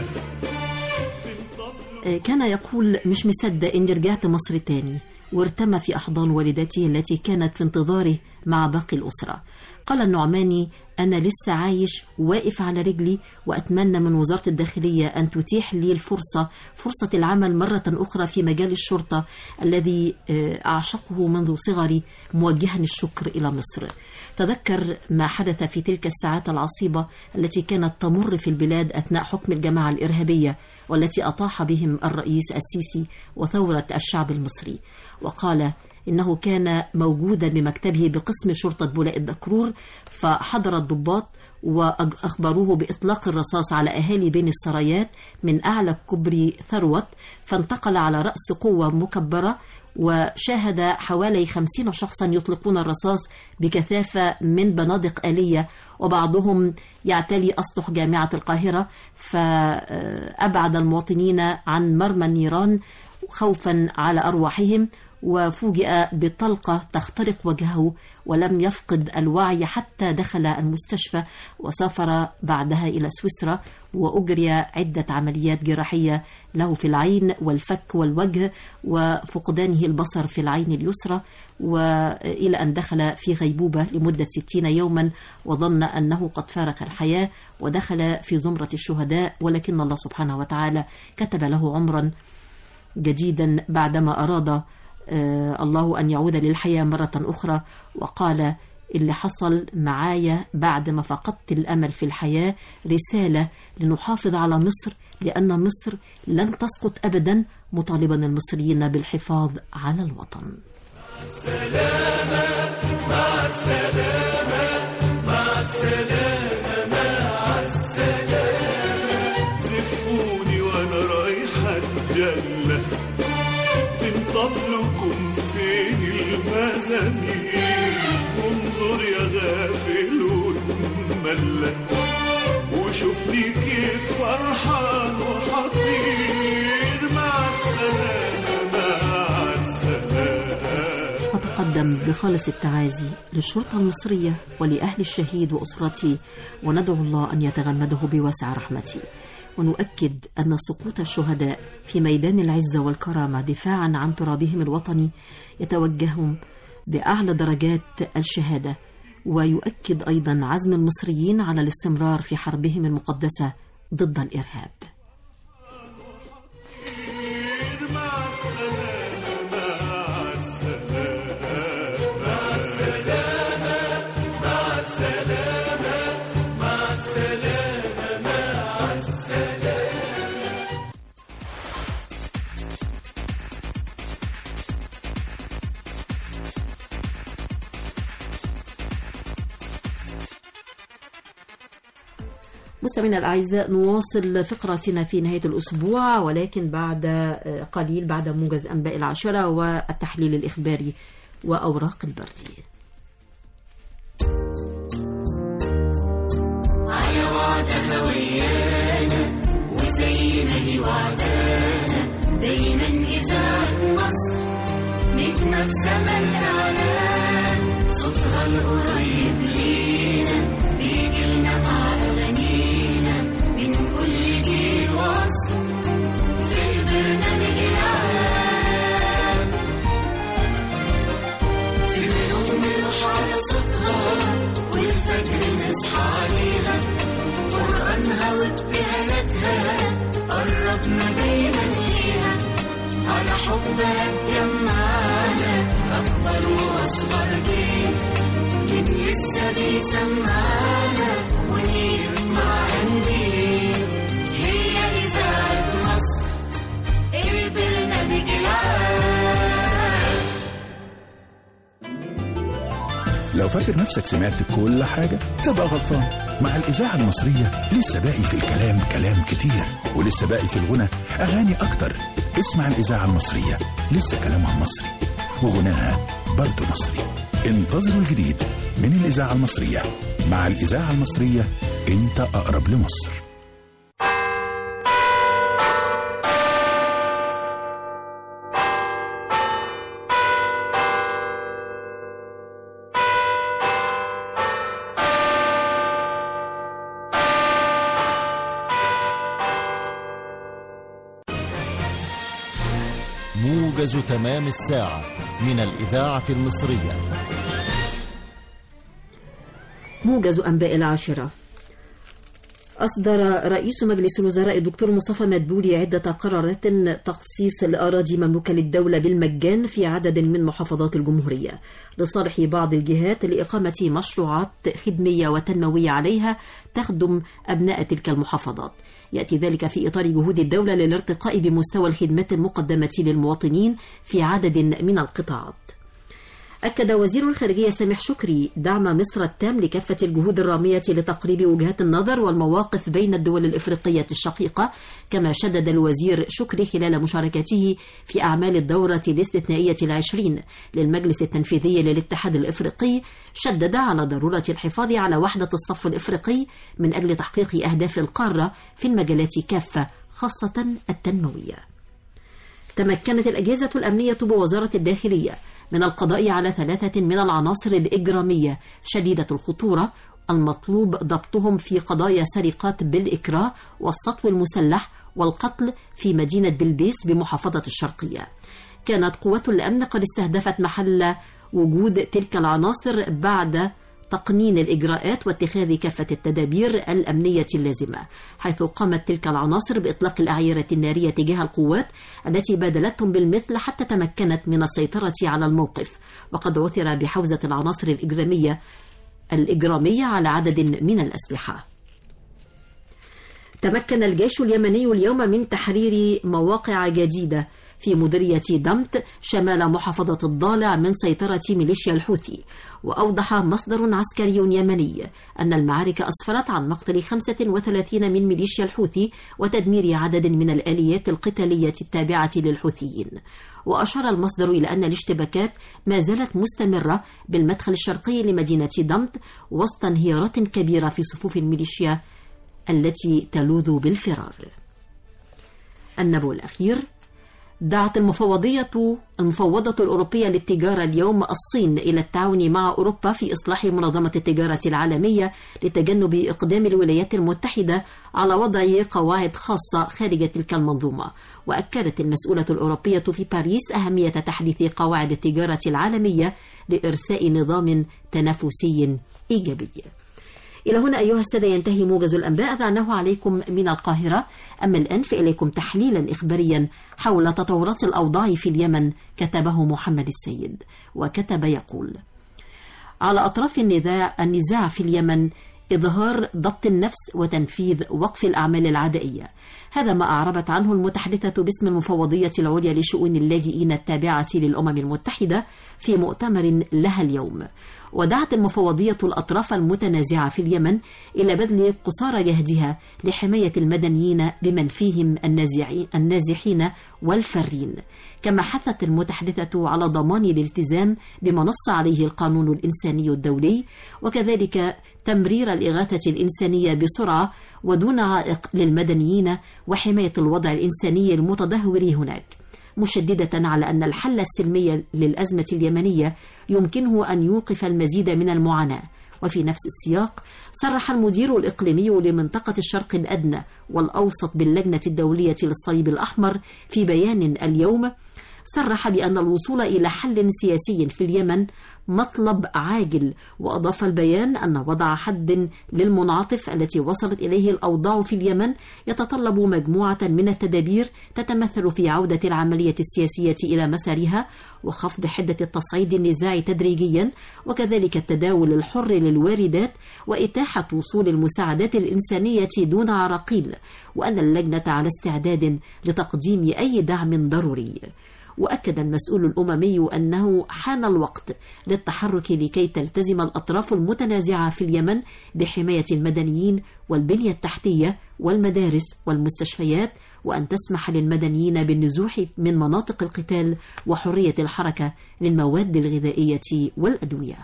آه، كان يقول مش مصدق إني رجعت مصر تاني وارتمى في أحضان والدته التي كانت في انتظاره مع باقي الأسرة قال النعماني أنا لسه عايش واقف على رجلي وأتمنى من وزارة الداخلية أن تتيح لي الفرصة فرصة العمل مرة أخرى في مجال الشرطة الذي آه، أعشقه منذ صغري موجها الشكر إلى مصر تذكر ما حدث في تلك الساعات العصيبة التي كانت تمر في البلاد أثناء حكم الجماعة الإرهابية والتي أطاح بهم الرئيس السيسي وثورة الشعب المصري وقال إنه كان موجودا بمكتبه بقسم شرطة بولاء الدكرور فحضر الضباط وأخبروه بإطلاق الرصاص على أهالي بين السرايات من أعلى كبري ثروت فانتقل على رأس قوة مكبرة وشاهد حوالي خمسين شخصا يطلقون الرصاص بكثافة من بنادق آلية وبعضهم يعتلي أسطح جامعة القاهرة فأبعد المواطنين عن مرمى النيران خوفا على أرواحهم وفوجئ بطلقة تخترق وجهه ولم يفقد الوعي حتى دخل المستشفى وسافر بعدها إلى سويسرا وأجري عدة عمليات جراحية له في العين والفك والوجه وفقدانه البصر في العين اليسرى وإلى أن دخل في غيبوبة لمدة ستين يوما وظن أنه قد فارق الحياة ودخل في زمرة الشهداء ولكن الله سبحانه وتعالى كتب له عمرا جديدا بعدما أراد آه، الله أن يعود للحياة مرة أخرى وقال اللي حصل معايا بعد ما فقدت الأمل في الحياة رسالة لنحافظ على مصر لأن مصر لن تسقط أبدا مطالبا المصريين بالحفاظ على الوطن مع السلامة مع السلامة مع السلامة زفوني وانا رايحة الجنة فين طبلكم فين المزامير وانظر يا غافل واتملى وشوفني كيف فرحان وحطير مع السلامة مع السلامة أتقدم بخالص التعازي للشرطة المصرية ولأهل الشهيد وأسرته وندعو الله أن يتغمده بواسع رحمته ونؤكد أن سقوط الشهداء في ميدان العزة والكرامة دفاعا عن ترابهم الوطني يتوجههم بأعلى درجات الشهادة ويؤكد أيضا عزم المصريين على الاستمرار في حربهم المقدسة ضد الإرهاب مع السلامة مع السلامة مع السلامة مع السلامة مع السلامة مع السلامة مستمعينا الأعزاء نواصل فقرتنا في نهاية الأسبوع ولكن بعد آه، قليل بعد موجز أنباء العشرة والتحليل الإخباري وأوراق البردية على وعدها ويانا وزي ما هي وعدانا دايما إذاعة مصر نجمة في سما الإعلام صوتها القريب لينا بيجي لنا مع أغانينا من كل جيل وصل في البرنامج العام في اليوم نروح على صوتها والفجر نصحى عليها قرآنها وابتهالاتها قربنا دايما ليها على حبها اتجمعنا أكبر وأصغر جيل من لسه بيسمعنا ونير مع قنديل هي إذاعة مصر البرنامج العام لو فاكر نفسك سمعت كل حاجة تبقى غلطان مع الإذاعة المصرية لسه باقي في الكلام كلام كتير ولسه باقي في الغنى أغاني أكتر اسمع الإذاعة المصرية لسه كلامها مصري وغناها برضه مصري انتظروا الجديد من الإذاعة المصرية مع الإذاعة المصرية أنت أقرب لمصر موجز تمام الساعة من الإذاعة المصرية موجز أنباء العاشرة أصدر رئيس مجلس الوزراء الدكتور مصطفى مدبولي عدة قرارات تخصيص الأراضي مملوكة للدولة بالمجان في عدد من محافظات الجمهورية لصالح بعض الجهات لإقامة مشروعات خدمية وتنموية عليها تخدم أبناء تلك المحافظات يأتي ذلك في إطار جهود الدولة للارتقاء بمستوى الخدمات المقدمة للمواطنين في عدد من القطاعات أكد وزير الخارجية سامح شكري دعم مصر التام لكافة الجهود الرامية لتقريب وجهات النظر والمواقف بين الدول الإفريقية الشقيقة كما شدد الوزير شكري خلال مشاركته في أعمال الدورة الاستثنائية العشرين للمجلس التنفيذي للاتحاد الإفريقي شدد على ضرورة الحفاظ على وحدة الصف الإفريقي من أجل تحقيق أهداف القارة في المجالات كافة خاصة التنموية تمكنت الأجهزة الأمنية بوزارة الداخلية من القضاء على ثلاثة من العناصر الإجرامية شديدة الخطورة المطلوب ضبطهم في قضايا سرقات بالإكراه والسطو المسلح والقتل في مدينة بلبيس بمحافظة الشرقية كانت قوات الأمن قد استهدفت محل وجود تلك العناصر بعد تقنين الإجراءات واتخاذ كافة التدابير الأمنية اللازمة حيث قامت تلك العناصر بإطلاق الأعيرة النارية تجاه القوات التي بادلتهم بالمثل حتى تمكنت من السيطرة على الموقف وقد عثر بحوزة العناصر الإجرامية الإجرامية على عدد من الأسلحة تمكن الجيش اليمني اليوم من تحرير مواقع جديدة في مديرية دمت شمال محافظة الضالع من سيطرة ميليشيا الحوثي وأوضح مصدر عسكري يمني أن المعارك أسفرت عن مقتل 35 من ميليشيا الحوثي وتدمير عدد من الآليات القتالية التابعة للحوثيين وأشار المصدر إلى أن الاشتباكات ما زالت مستمرة بالمدخل الشرقي لمدينة دمت وسط انهيارات كبيرة في صفوف الميليشيا التي تلوذ بالفرار النبو الأخير دعت المفوضية المفوضة الأوروبية للتجارة اليوم الصين إلى التعاون مع أوروبا في إصلاح منظمة التجارة العالمية لتجنب إقدام الولايات المتحدة على وضع قواعد خاصة خارج تلك المنظومة وأكدت المسؤولة الأوروبية في باريس أهمية تحديث قواعد التجارة العالمية لإرساء نظام تنافسي إيجابي إلى هنا أيها السادة ينتهي موجز الأنباء أذعناه عليكم من القاهرة أما الآن فإليكم تحليلا إخباريا حول تطورات الأوضاع في اليمن كتبه محمد السيد وكتب يقول على أطراف النزاع, النزاع في اليمن إظهار ضبط النفس وتنفيذ وقف الأعمال العدائية هذا ما أعربت عنه المتحدثة باسم المفوضية العليا لشؤون اللاجئين التابعة للأمم المتحدة في مؤتمر لها اليوم ودعت المفوضية الأطراف المتنازعة في اليمن إلى بذل قصارى جهدها لحماية المدنيين بمن فيهم النازحين والفارين كما حثت المتحدثة على ضمان الالتزام بما نص عليه القانون الإنساني الدولي وكذلك تمرير الإغاثة الإنسانية بسرعة ودون عائق للمدنيين وحماية الوضع الإنساني المتدهور هناك مشددة على أن الحل السلمي للأزمة اليمنية يمكنه أن يوقف المزيد من المعاناة وفي نفس السياق صرح المدير الإقليمي لمنطقة الشرق الأدنى والأوسط باللجنة الدولية للصليب الأحمر في بيان اليوم صرح بأن الوصول إلى حل سياسي في اليمن مطلب عاجل وأضاف البيان أن وضع حد للمنعطف التي وصلت إليه الأوضاع في اليمن يتطلب مجموعة من التدابير تتمثل في عودة العملية السياسية إلى مسارها وخفض حدة التصعيد النزاع تدريجيا وكذلك التداول الحر للواردات وإتاحة وصول المساعدات الإنسانية دون عراقيل وأن اللجنة على استعداد لتقديم أي دعم ضروري وأكد المسؤول الأممي أنه حان الوقت للتحرك لكي تلتزم الأطراف المتنازعة في اليمن بحماية المدنيين والبنية التحتية والمدارس والمستشفيات وأن تسمح للمدنيين بالنزوح من مناطق القتال وحرية الحركة للمواد الغذائية والأدوية.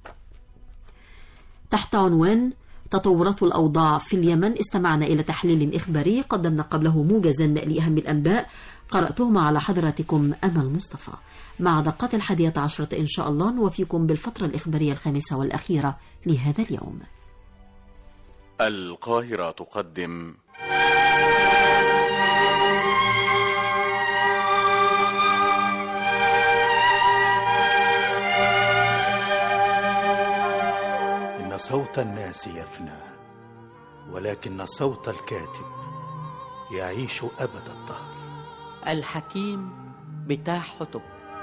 تحت عنوان تطورات الأوضاع في اليمن استمعنا إلى تحليل إخباري قدمنا قبله موجزا لأهم الأنباء قرأتهما على حضراتكم أمل مصطفى مع دقات الحادية عشرة إن شاء الله نوفيكم بالفترة الإخبارية الخامسة والأخيرة لهذا اليوم القاهرة تقدم إن صوت الناس يفنى ولكن صوت الكاتب يعيش أبد الدهر الحكيم بتاع حطب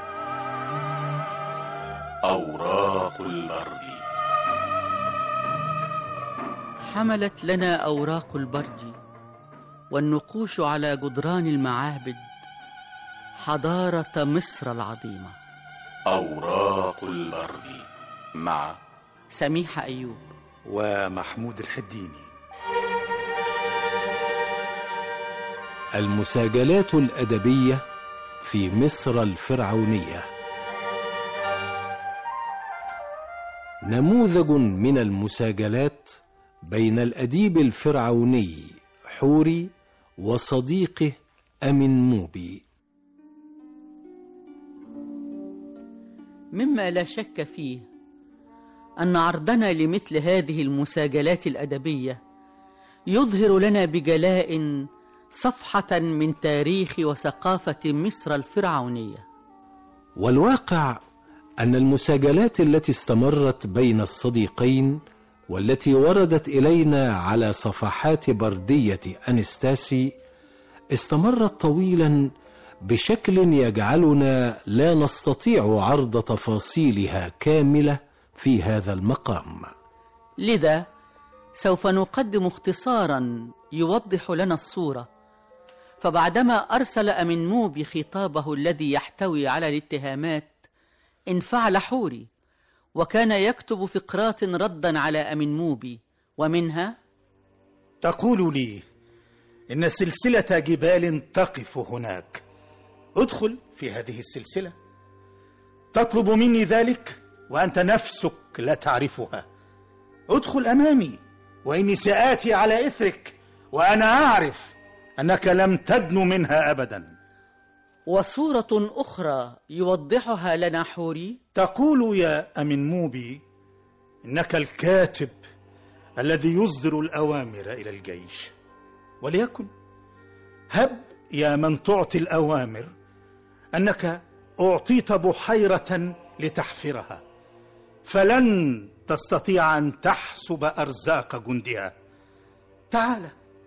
أوراق البرد حملت لنا أوراق البرد والنقوش على جدران المعابد حضارة مصر العظيمة أوراق البرد مع سميحة أيوب ومحمود الحديني المساجلات الأدبية في مصر الفرعونية نموذج من المساجلات بين الأديب الفرعوني حوري وصديقه أمن موبي مما لا شك فيه أن عرضنا لمثل هذه المساجلات الأدبية يظهر لنا بجلاء صفحة من تاريخ وثقافة مصر الفرعونية والواقع أن المساجلات التي استمرت بين الصديقين والتي وردت إلينا على صفحات بردية أنستاسي استمرت طويلا بشكل يجعلنا لا نستطيع عرض تفاصيلها كاملة في هذا المقام لذا سوف نقدم اختصارا يوضح لنا الصورة فبعدما أرسل أمين موبي خطابه الذي يحتوي على الاتهامات انفعل حوري وكان يكتب فقرات ردا على أمين موبي ومنها تقول لي إن سلسلة جبال تقف هناك ادخل في هذه السلسلة تطلب مني ذلك وأنت نفسك لا تعرفها ادخل أمامي وإني سآتي على إثرك وأنا أعرف أنك لم تدن منها أبدا وصورة أخرى يوضحها لنا حوري تقول يا أمين موبي إنك الكاتب الذي يصدر الأوامر إلى الجيش وليكن هب يا من تعطي الأوامر أنك أعطيت بحيرة لتحفرها فلن تستطيع أن تحسب أرزاق جندها تعال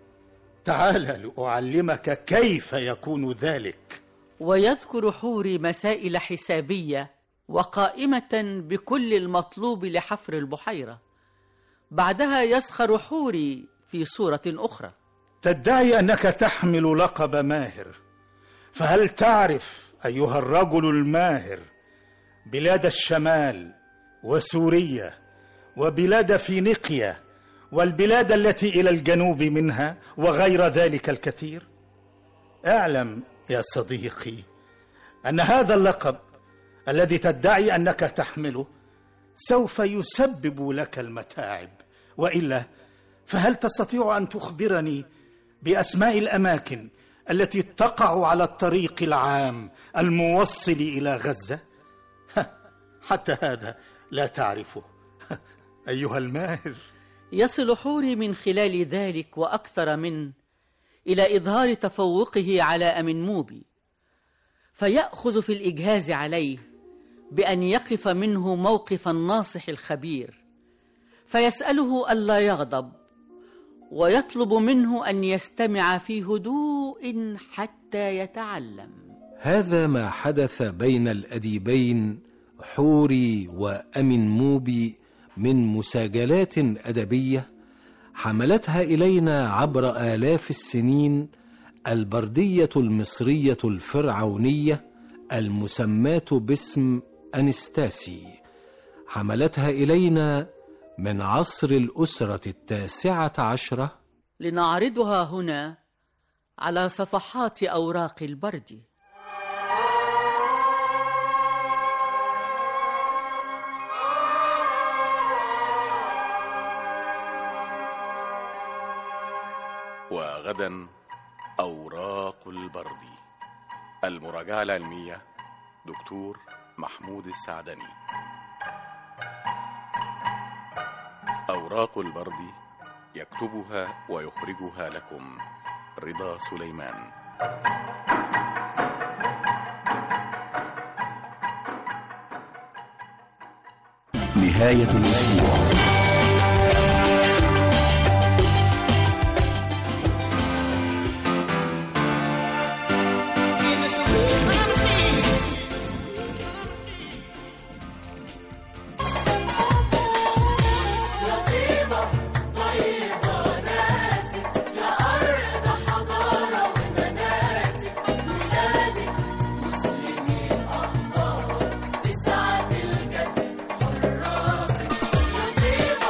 تعال لأعلمك كيف يكون ذلك ويذكر حوري مسائل حسابية وقائمة بكل المطلوب لحفر البحيرة بعدها يسخر حوري في صورة أخرى تدعي أنك تحمل لقب ماهر فهل تعرف أيها الرجل الماهر بلاد الشمال وسوريا وبلاد فينيقيا والبلاد التي إلى الجنوب منها وغير ذلك الكثير اعلم يا صديقي أن هذا اللقب الذي تدعي أنك تحمله سوف يسبب لك المتاعب وإلا فهل تستطيع أن تخبرني بأسماء الأماكن التي تقع على الطريق العام الموصل إلى غزة؟ حتى هذا لا تعرفه أيها الماهر يصل حوري من خلال ذلك وأكثر منه إلى إظهار تفوقه على أمين موبي فيأخذ في الإجهاز عليه بأن يقف منه موقف الناصح الخبير فيسأله ألا يغضب ويطلب منه أن يستمع في هدوء حتى يتعلم هذا ما حدث بين الأديبين حوري وأمن موبي من مساجلات أدبية حملتها إلينا عبر آلاف السنين البردية المصرية الفرعونية المسماة باسم أنستاسي حملتها إلينا من عصر الأسرة التاسعة عشرة لنعرضها هنا على صفحات أوراق البرد وغدا أوراق البرد المراجعة العلمية دكتور محمود السعدني أوراق البرد يكتبها ويخرجها لكم رضا سليمان نهاية الأسبوع يا طيبة طيبة ناسك يا أرض حضارة ومناسك ولادك مسلمين أحرار في ساعة الجد حراسك يا طيبة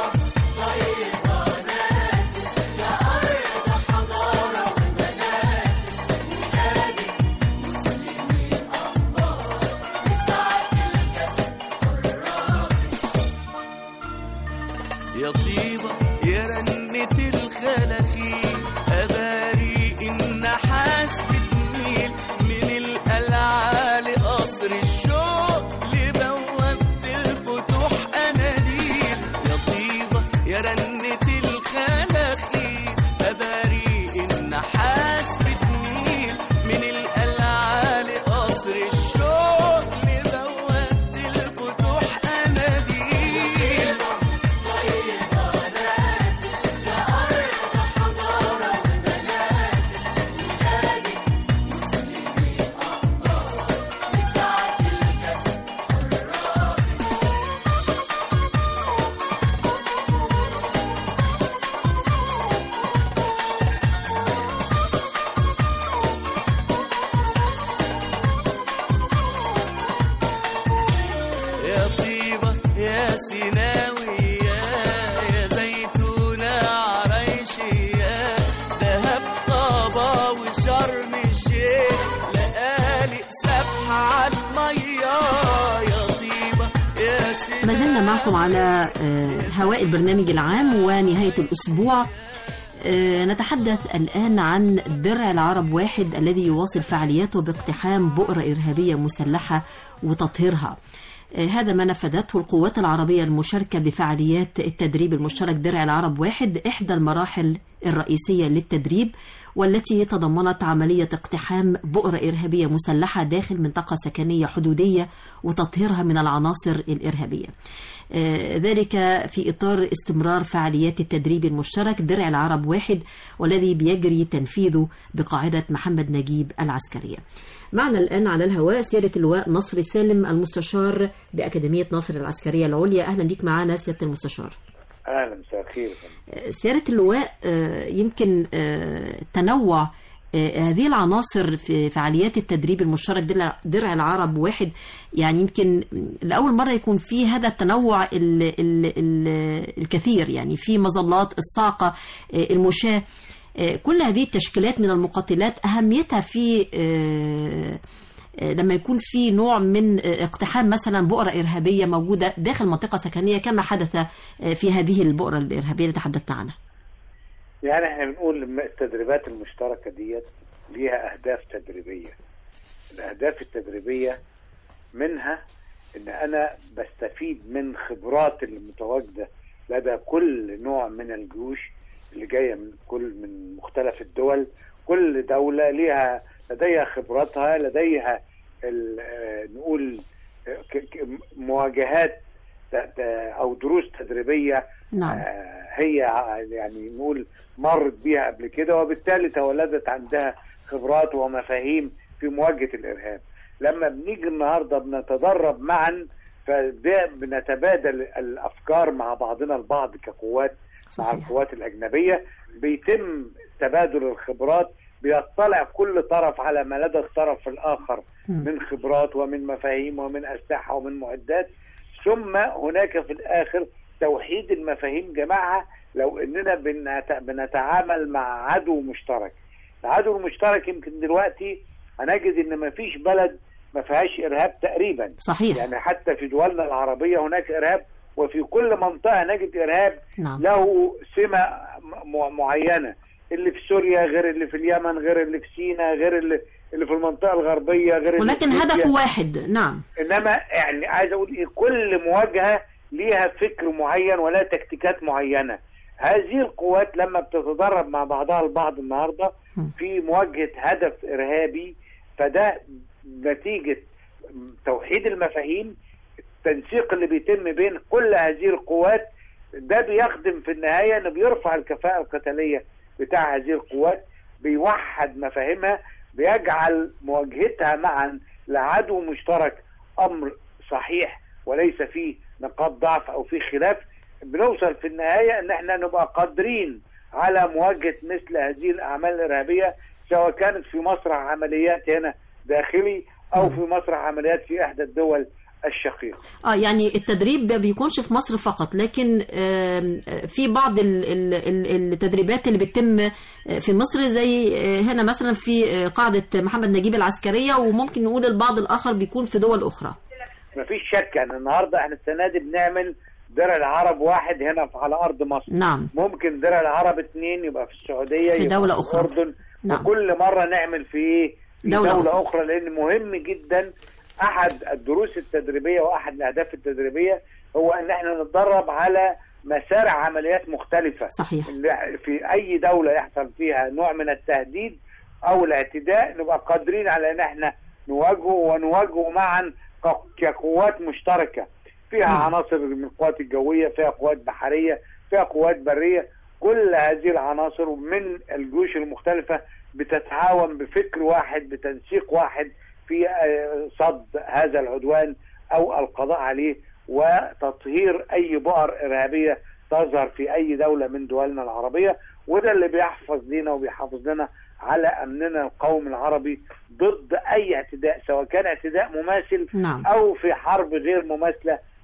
مية يا طيبة يا سلام ما زلنا معكم على آه، هواء البرنامج العام ونهاية الأسبوع آه، نتحدث الآن عن درع العرب واحد الذي يواصل فعالياته باقتحام بؤرة إرهابية مسلحة وتطهيرها آه، هذا ما نفذته القوات العربية المشاركة بفعاليات التدريب المشترك درع العرب واحد إحدى المراحل الرئيسية للتدريب والتي تضمنت عملية اقتحام بؤرة إرهابية مسلحة داخل منطقة سكنية حدودية وتطهيرها من العناصر الإرهابية آه، ذلك في إطار استمرار فعاليات التدريب المشترك درع العرب واحد والذي بيجري تنفيذه بقاعدة محمد نجيب العسكرية معنا الآن على الهواء سيادة اللواء نصر سالم المستشار بأكاديمية نصر العسكرية العليا أهلا بك معنا سيادة المستشار اهلا مساء الخير سيادة اللواء آه، يمكن آه، تنوع آه، هذه العناصر في فعاليات التدريب المشترك درع- درع العرب واحد يعني يمكن لأول مرة يكون في هذا التنوع ال ال ال الكثير يعني في مظلات الصاعقة آه، المشاة آه، كل هذه التشكيلات من المقاتلات أهميتها في آه، آه، لما يكون في نوع من آه، اقتحام مثلا بؤرة إرهابية موجودة داخل منطقة سكنية كما حدث آه، في هذه البؤرة الإرهابية اللي تحدثنا عنها يعني احنا بنقول إن التدريبات المشتركه ديت ليها اهداف تدريبيه الاهداف التدريبيه منها ان انا بستفيد من خبرات المتواجده لدى كل نوع من الجيوش اللي جايه من كل من مختلف الدول كل دوله ليها لديها خبراتها لديها ال- آه، نقول آه، ك- ك- مواجهات ت- ت- او دروس تدريبيه نعم آه، هي ع- يعني نقول مرت بيها قبل كده وبالتالي تولدت عندها خبرات ومفاهيم في مواجهه الارهاب لما بنيجي النهارده بنتدرب معا فده بنتبادل الافكار مع بعضنا البعض كقوات مع القوات الاجنبيه بيتم تبادل الخبرات بيطلع كل طرف على ما لدى الطرف الاخر من خبرات ومن مفاهيم ومن اسلحه ومن معدات ثم هناك في الاخر توحيد المفاهيم جماعه لو اننا بنت- بنتعامل مع عدو مشترك العدو المشترك يمكن دلوقتي هنجد ان مفيش بلد ما فيهاش ارهاب تقريبا صحيح. يعني حتى في دولنا العربيه هناك ارهاب وفي كل منطقه نجد ارهاب نعم. له سمه م- معينه اللي في سوريا غير اللي في اليمن غير اللي في سيناء غير اللي اللي في المنطقه الغربيه غير اللي ولكن في ليبيا. هدفه واحد نعم انما يعني عايز اقول ايه كل مواجهه ليها فكر معين ولا تكتيكات معينه هذه القوات لما بتتدرب مع بعضها البعض النهارده في مواجهه هدف ارهابي فده نتيجه توحيد المفاهيم التنسيق اللي بيتم بين كل هذه القوات ده بيخدم في النهايه انه بيرفع الكفاءه القتاليه بتاع هذه القوات بيوحد مفاهيمها بيجعل مواجهتها معا لعدو مشترك امر صحيح وليس فيه نقاط ضعف او فيه خلاف بنوصل في النهايه ان احنا نبقى قادرين على مواجهه مثل هذه الاعمال الارهابيه سواء كانت في مسرح عمليات هنا داخلي او في مسرح عمليات في احدى الدول الشقيقه اه يعني التدريب ما بيكونش في مصر فقط لكن آم، آه، في بعض ال- ال- ال- التدريبات اللي بتتم آه، في مصر زي آه، هنا مثلا في آه، قاعدة محمد نجيب العسكرية وممكن نقول البعض الآخر بيكون في دول أخرى مفيش شك ان النهارده احنا السنه دي بنعمل درع العرب واحد هنا في- على ارض مصر نعم ممكن درع العرب اثنين يبقى في السعوديه في يبقى دولة في أخرى. الاردن نعم. وكل مره نعمل في ايه في دولة دولة, أخرى. أخرى. لان مهم جدا احد الدروس التدريبيه واحد الاهداف التدريبيه هو ان احنا نتدرب على مسارع عمليات مختلفه صحيح. اللي في اي دوله يحصل فيها نوع من التهديد او الاعتداء نبقى قادرين على ان احنا نواجهه ونواجهه معا ك- كقوات مشتركه فيها مم. عناصر من القوات الجويه فيها قوات بحريه فيها قوات بريه كل هذه العناصر من الجيوش المختلفه بتتعاون بفكر واحد بتنسيق واحد في آه، صد هذا العدوان او القضاء عليه وتطهير اي بؤر ارهابيه تظهر في اي دوله من دولنا العربيه وده اللي بيحفظ لنا وبيحافظ لنا على امننا القومي العربي ضد اي اعتداء سواء كان اعتداء مماثل نعم. او في حرب غير مماثله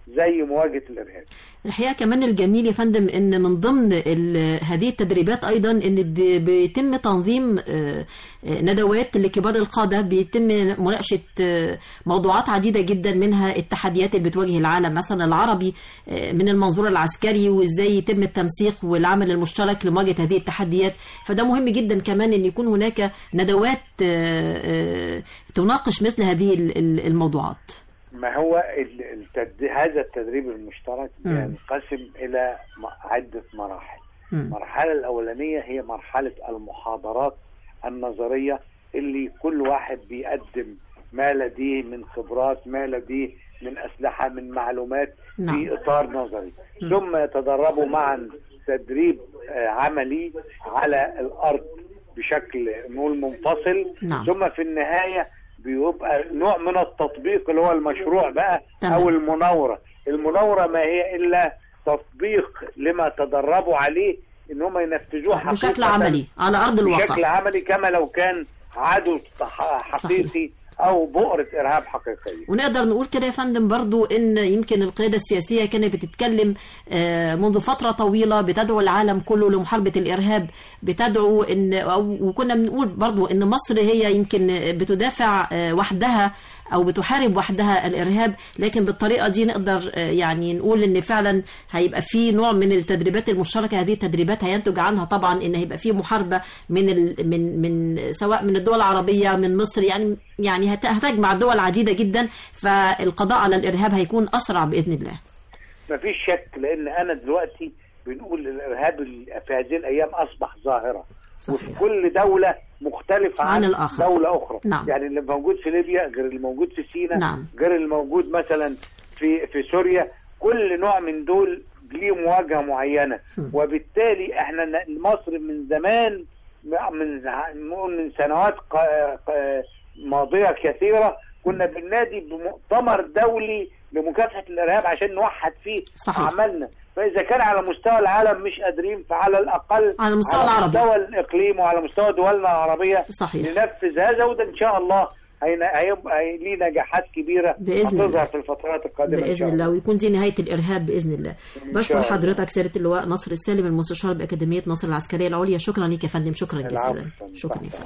زي مواجهه الارهاب الحقيقه كمان الجميل يا فندم ان من ضمن ال- هذه التدريبات ايضا ان ب- بيتم تنظيم آه، آه، ندوات لكبار القاده بيتم مناقشه آه، موضوعات عديده جدا منها التحديات اللي بتواجه العالم مثلا العربي آه، من المنظور العسكري وازاي يتم التنسيق والعمل المشترك لمواجهه هذه التحديات فده مهم جدا كمان ان يكون هناك ندوات آه، آه، تناقش مثل هذه ال- ال- الموضوعات ما هو ال- التد... هذا التدريب المشترك مم. ينقسم الى م- عده مراحل مم. المرحله الاولانيه هي مرحله المحاضرات النظريه اللي كل واحد بيقدم ما لديه من خبرات ما لديه من اسلحه من معلومات نعم. في اطار نظري مم. ثم يتدربوا معا تدريب آه، عملي على الارض بشكل نقول منفصل نعم. ثم في النهايه بيبقى نوع من التطبيق اللي هو المشروع بقى تمام. او المناوره المناوره ما هي الا تطبيق لما تدربوا عليه ان هم ينفذوه حقيقة بشكل عملي على ارض الواقع بشكل عملي كما لو كان عدو ح- حقيقي او بؤره ارهاب حقيقيه ونقدر نقول كده يا فندم برضو ان يمكن القياده السياسيه كانت بتتكلم آه، منذ فتره طويله بتدعو العالم كله لمحاربه الارهاب بتدعو ان أو وكنا بنقول برضو ان مصر هي يمكن بتدافع آه، وحدها او بتحارب وحدها الارهاب لكن بالطريقه دي نقدر آه، يعني نقول ان فعلا هيبقى في نوع من التدريبات المشتركه هذه التدريبات هينتج عنها طبعا ان هيبقى في محاربه من ال من من سواء من الدول العربيه من مصر يعني يعني هت- هتجمع دول عديده جدا فالقضاء على الارهاب هيكون اسرع باذن الله ما فيش شك لان انا دلوقتي بنقول الارهاب ال- في هذه الايام اصبح ظاهره وفي كل دوله مختلفه عن الآخر. دوله اخرى نعم. يعني اللي موجود في ليبيا غير اللي موجود في سيناء نعم. غير اللي موجود مثلا في في سوريا كل نوع من دول ليه مواجهه معينه وبالتالي احنا ن- مصر من زمان من نقول من سنوات ق- ق- ماضيه كثيره كنا بننادي بمؤتمر دولي لمكافحه الارهاب عشان نوحد فيه صحيح. اعمالنا فاذا كان على مستوى العالم مش قادرين فعلى الاقل على المستوى على العربي. مستوى الاقليم وعلى مستوى دولنا العربيه صحيح. ننفذ هذا وده ان شاء الله هين- هيبقى ليه نجاحات كبيره بإذن هتظهر الله. في الفترات القادمه ان باذن شاء الله الله ويكون دي نهايه الارهاب باذن الله إن بشكر شاء الله. حضرتك سياده اللواء نصر السالم المستشار باكاديميه نصر العسكريه العليا شكرا ليك يا فندم شكرا العفو جزيلا يا فندم. شكرا يا فندم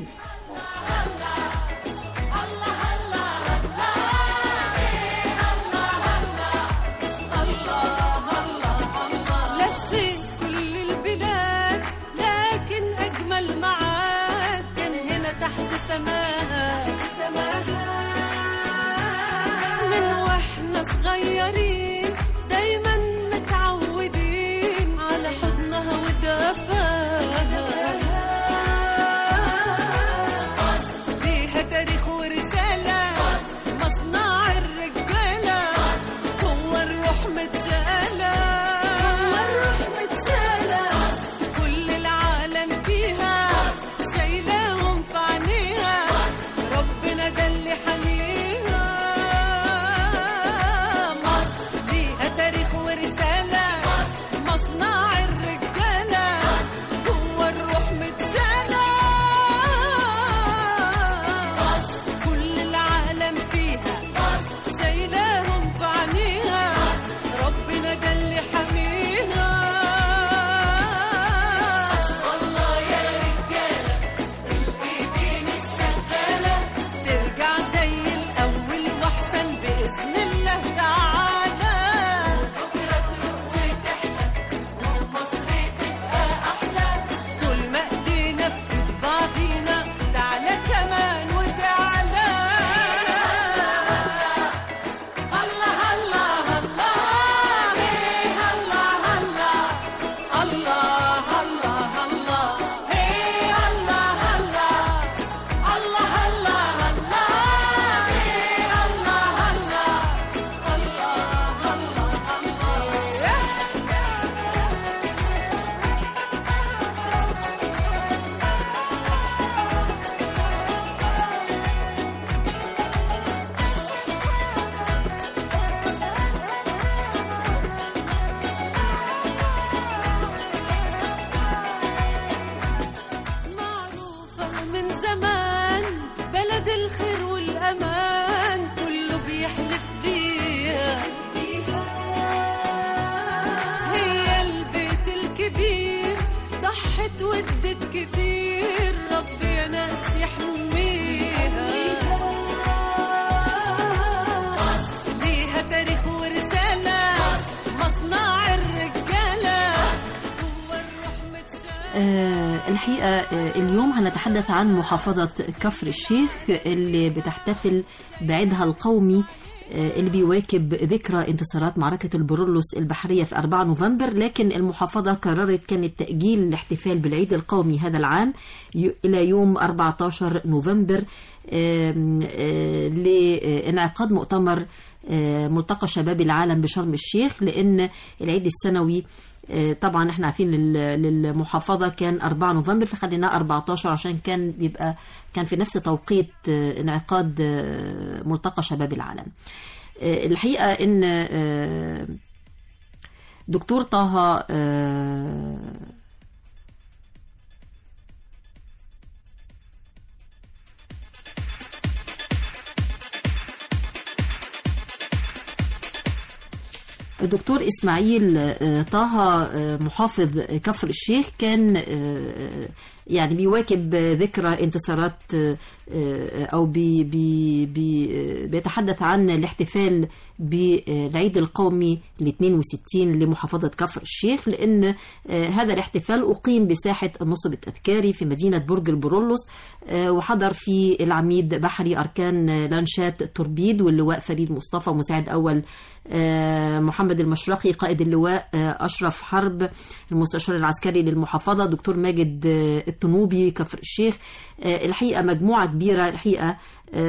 لفيت كل البلاد لكن أجمل معاد كان هنا تحت سماها من واحنا صغيرين دايما متعودين على حضنها ودفاها ليها تاريخ ورسالة مصنع الرجالة هو الروح متشالة هو الروح متشالة كل العالم فيها شايلاهم في عينيها ربنا ده اللي حميها مصر ليها تاريخ آه، الحقيقة آه، اليوم هنتحدث عن محافظة كفر الشيخ اللي بتحتفل بعيدها القومي آه، اللي بيواكب ذكرى انتصارات معركة البرولوس البحرية في 4 نوفمبر لكن المحافظة قررت كانت تأجيل الاحتفال بالعيد القومي هذا العام ي- إلى يوم 14 نوفمبر آم، آه، لانعقاد مؤتمر آه، ملتقى شباب العالم بشرم الشيخ لأن العيد السنوي آه، طبعا احنا عارفين لل- للمحافظة كان 4 نوفمبر فخليناه 14 عشان كان بيبقى كان في نفس توقيت آه، انعقاد آه، ملتقى شباب العالم آه، الحقيقة ان آه، دكتور طه آه، الدكتور اسماعيل آه، طه آه، محافظ كفر الشيخ كان آه، يعني بيواكب ذكرى انتصارات آه، آه، او بي بي بي آه، بيتحدث عن الاحتفال بالعيد القومي ل 62 لمحافظه كفر الشيخ لان آه، هذا الاحتفال اقيم بساحه النصب التذكاري في مدينه برج البرولوس آه، وحضر فيه العميد بحري اركان آه، لانشات توربيد واللواء فريد مصطفى مساعد اول آه، محمد المشرقي قائد اللواء آه، أشرف حرب المستشار العسكري للمحافظة دكتور ماجد آه، التنوبي كفر الشيخ آه، الحقيقة مجموعة كبيرة الحقيقة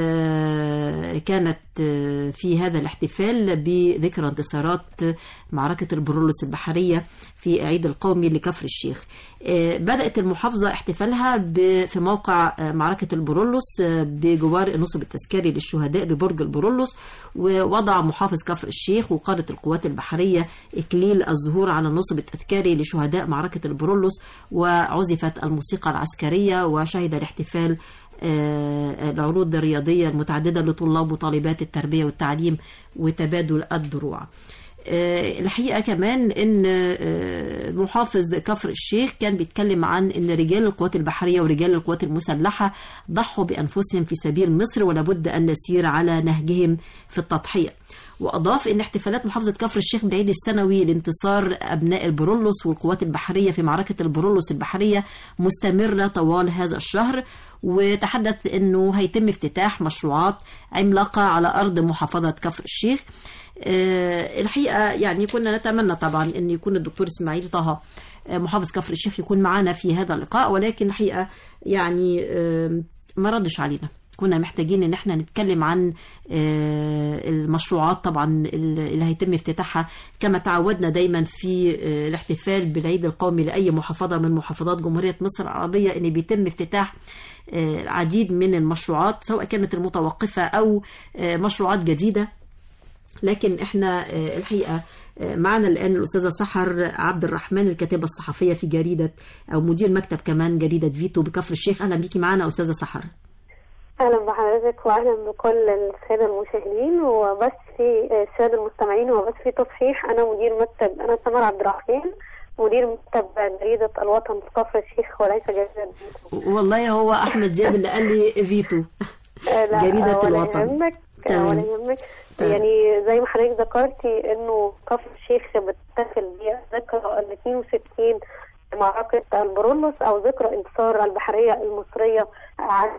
آه، كانت آه، في هذا الاحتفال بذكرى انتصارات معركة البرولوس البحرية في عيد القومي لكفر الشيخ آه، بدأت المحافظة احتفالها ب- في موقع آه، معركة البرولوس آه، بجوار النصب التذكاري للشهداء ببرج البرولوس ووضع محافظ كفر الشيخ وقادة القوات البحرية إكليل الظهور على النصب التذكاري لشهداء معركة البرولوس وعزفت الموسيقى العسكرية وشهد الاحتفال آه، العروض الرياضية المتعددة لطلاب وطالبات التربية والتعليم وتبادل الدروع آه، الحقيقة كمان ان آه، محافظ كفر الشيخ كان بيتكلم عن ان رجال القوات البحرية ورجال القوات المسلحة ضحوا بأنفسهم في سبيل مصر ولابد أن نسير على نهجهم في التضحية وأضاف أن احتفالات محافظة كفر الشيخ بالعيد السنوي لانتصار أبناء البرولوس والقوات البحرية في معركة البرولوس البحرية مستمرة طوال هذا الشهر وتحدث أنه هيتم افتتاح مشروعات عملاقة على أرض محافظة كفر الشيخ آه، الحقيقة يعني كنا نتمنى طبعا أن يكون الدكتور إسماعيل طه آه، محافظ كفر الشيخ يكون معنا في هذا اللقاء ولكن الحقيقة يعني آه، ما ردش علينا كنا محتاجين ان احنا نتكلم عن آه، المشروعات طبعا اللي هيتم افتتاحها كما تعودنا دايما في آه، الاحتفال بالعيد القومي لاي محافظه من محافظات جمهوريه مصر العربيه ان بيتم افتتاح آه، العديد من المشروعات سواء كانت المتوقفه او آه، مشروعات جديده لكن احنا آه، الحقيقه آه، معنا الان الاستاذه سحر عبد الرحمن الكاتبه الصحفيه في جريده او مدير مكتب كمان جريده فيتو بكفر الشيخ اهلا بيكي معنا استاذه سحر اهلا بحضرتك واهلا بكل الساده المشاهدين وبس في الساده المستمعين وبس في تصحيح انا مدير مكتب انا سمر عبد الرحمن مدير مكتب جريده الوطن في كفر الشيخ وليس جريده والله هو احمد زياد اللي قال لي فيتو آه، لا جريدة ولا الوطن. يهمك آه، تمام. ولا يهمك تمام. يعني زي ما حضرتك ذكرتي انه كفر الشيخ بتحتفل بذكرى ال 62 معركة البرولوس او ذكرى انتصار البحرية المصرية على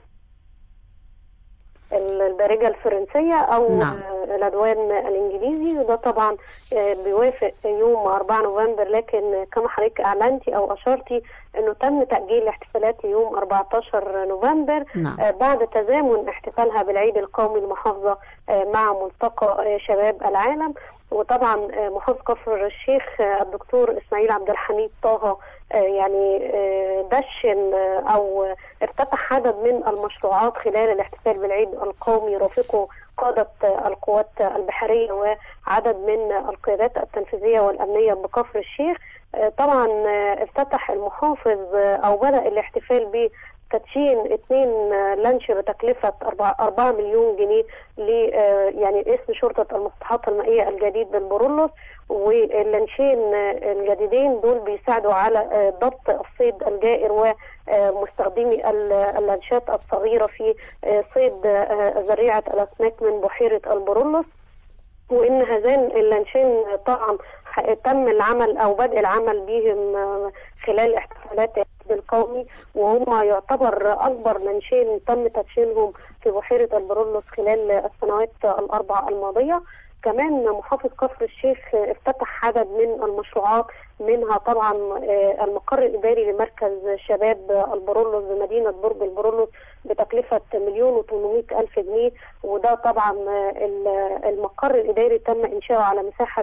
البارجة الفرنسية أو نعم. آه، العدوان الإنجليزي وده طبعا آه، بيوافق يوم 4 نوفمبر لكن كما حضرتك أعلنتي أو أشرتي أنه تم تأجيل الاحتفالات ليوم 14 نوفمبر نعم. آه، بعد تزامن احتفالها بالعيد القومي المحافظة آه، مع ملتقى آه، شباب العالم وطبعا آه، محافظ كفر الشيخ آه، الدكتور اسماعيل عبد الحميد طه آه، يعني آه، دشن آه، او آه، افتتح عدد من المشروعات خلال الاحتفال بالعيد القومي رافقه قادة آه، القوات البحرية وعدد من القيادات التنفيذية والأمنية بكفر الشيخ آه، طبعا آه، افتتح المحافظ آه، أو بدأ الاحتفال ب تدشين اثنين آه، لانش بتكلفة 4 مليون جنيه ل آه، يعني اسم شرطة المسطحات المائية الجديد بالبرولوس واللانشين آه، الجديدين دول بيساعدوا على آه، ضبط الصيد الجائر ومستخدمي ال- اللانشات الصغيرة في آه، صيد آه، ذريعة الأسماك من بحيرة البرولوس وان هذان اللانشين طبعا ح- تم العمل او بدء العمل بهم آه، خلال احتفالات العيد القومي وهم يعتبر أكبر منشين تم تدشينهم في بحيرة البرولوس خلال السنوات الأربع الماضية كمان محافظ كفر الشيخ افتتح عدد من المشروعات منها طبعا آه، المقر الإداري لمركز شباب البرولوس بمدينة برج البرولوس بتكلفة مليون وثمانمائة ألف جنيه وده طبعا آه، ال- المقر الإداري تم إنشاؤه على مساحة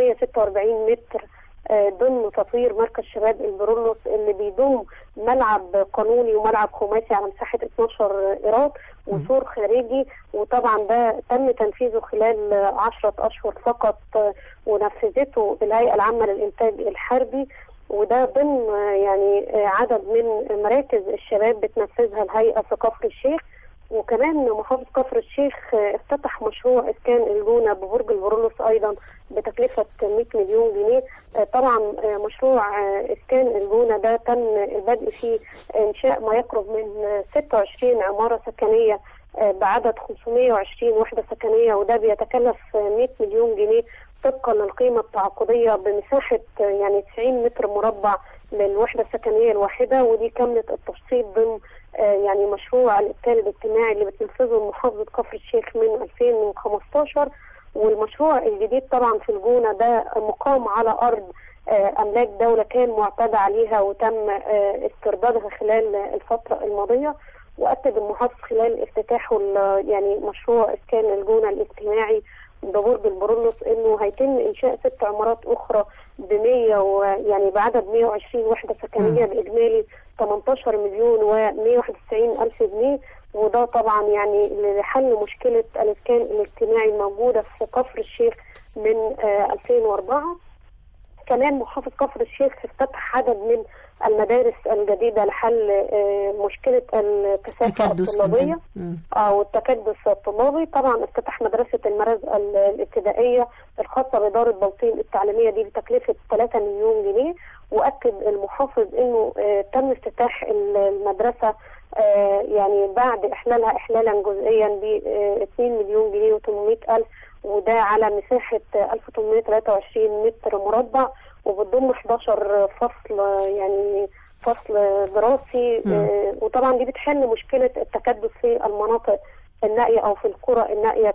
446 متر آه، ضمن تطوير مركز شباب البرولوس اللي بيضم ملعب قانوني وملعب خماسي على مساحة 12 إيراد وسور خارجي وطبعا ده تم تنفيذه خلال آه، عشرة أشهر فقط آه، ونفذته الهيئة العامة للإنتاج الحربي وده ضمن آه، يعني آه، عدد من مراكز الشباب بتنفذها الهيئة في كفر الشيخ وكمان محافظ كفر الشيخ آه، افتتح مشروع اسكان الجونه ببرج البرولوس ايضا بتكلفه 100 مليون جنيه آه، طبعا آه، مشروع آه، اسكان الجونه ده تم البدء فيه انشاء ما يقرب من آه، 26 عماره سكنيه آه، بعدد 520 وحده سكنيه وده بيتكلف آه، 100 مليون جنيه طبقا للقيمه التعاقديه بمساحه آه، يعني 90 متر مربع للوحده السكنيه الواحده ودي كامله التفصيل ضمن آه، يعني مشروع الإسكان الاجتماعي اللي بتنفذه محافظة كفر الشيخ من 2015 والمشروع الجديد طبعا في الجونة ده مقام على أرض آه، أملاك دولة كان معتدى عليها وتم آه، استردادها خلال الفترة الماضية وأكد المحافظ خلال افتتاحه ال- يعني مشروع إسكان الجونة الاجتماعي ببرج البرولوس إنه هيتم إنشاء ست عمارات أخرى ب 100 ويعني بعدد 120 وحدة سكنية بإجمالي 18 مليون و191 ألف جنيه وده طبعا يعني لحل مشكلة الإسكان الاجتماعي الموجودة في كفر الشيخ من آه، 2004 كمان محافظ كفر الشيخ افتتح عدد من المدارس الجديدة لحل آه، مشكلة الكثافة تكدس الطلابية كمان. مم. اه والتكدس الطلابي طبعا افتتح مدرسة المراز ال- الابتدائية الخاصة بإدارة بلطيم التعليمية دي بتكلفة 3 مليون جنيه وأكد المحافظ إنه آه تم افتتاح ال- المدرسة آه يعني بعد إحلالها إحلالا جزئيا ب 2 مليون جنيه و800 ألف وده على مساحة آه، 1823 متر مربع وبتضم 11 فصل آه، يعني فصل دراسي مم. آه، وطبعا دي بتحل مشكلة التكدس في المناطق النائية أو في القرى النائية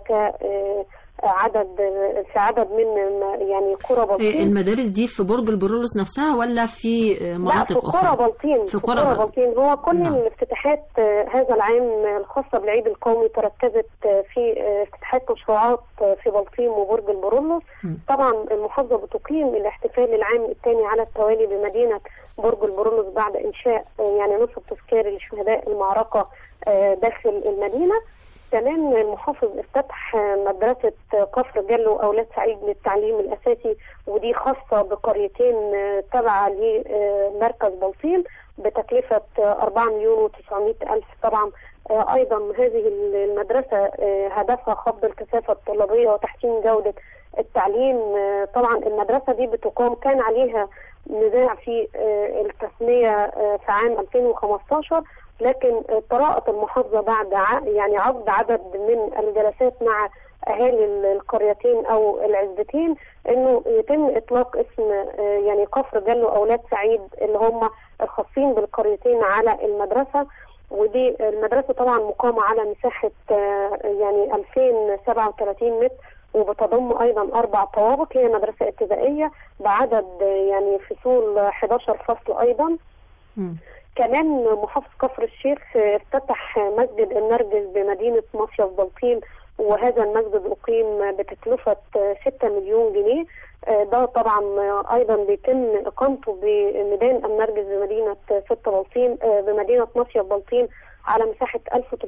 كعدد في عدد من يعني قرى آه، بلطيم المدارس دي في برج البرولوس نفسها ولا في آه، لا في مناطق قرى أخرى؟ بلطيم في في قرى قرى بل- بلطيم هو كل نعم. الافتتاحات آه، هذا العام آه، الخاصة بالعيد القومي تركزت آه، في آه، افتتاحات مشروعات آه، في بلطيم وبرج البرولوس طبعا المحافظة بتقيم الاحتفال العام الثاني على التوالي بمدينة برج البرولوس بعد إنشاء آه، يعني نصب تذكاري لشهداء المعركة آه، داخل المدينة كمان المحافظ افتتح آه، مدرسة آه، كفر جلو أولاد سعيد للتعليم الأساسي ودي خاصة بقريتين آه، تابعة لمركز بلطيم بتكلفة آه، 4 مليون و900 ألف طبعا آه، أيضا هذه المدرسة آه، هدفها خفض الكثافة الطلابية وتحسين جودة التعليم آه، طبعا المدرسة دي بتقام كان عليها نزاع في آه، التسمية آه، في عام 2015 لكن آه، طرأت المحافظة بعد ع- يعني عقد عدد من الجلسات مع أهالي ال- القريتين أو العزبتين إنه يتم إطلاق اسم آه، يعني كفر جلو أولاد سعيد اللي هم الخاصين بالقريتين على المدرسة ودي المدرسة طبعا مقامة على مساحة آه، يعني 2037 متر وبتضم ايضا اربع طوابق هي مدرسه ابتدائيه بعدد آه، يعني فصول 11 فصل ايضا كمان محافظ كفر الشيخ آه، افتتح مسجد النرجس بمدينه مصيف بلطيم وهذا المسجد اقيم بتكلفه آه، 6 مليون جنيه آه، ده طبعا آه، ايضا بيتم اقامته بميدان النرجس بمدينه 6 بلطيم آه، بمدينه مصيف بلطيم على مساحه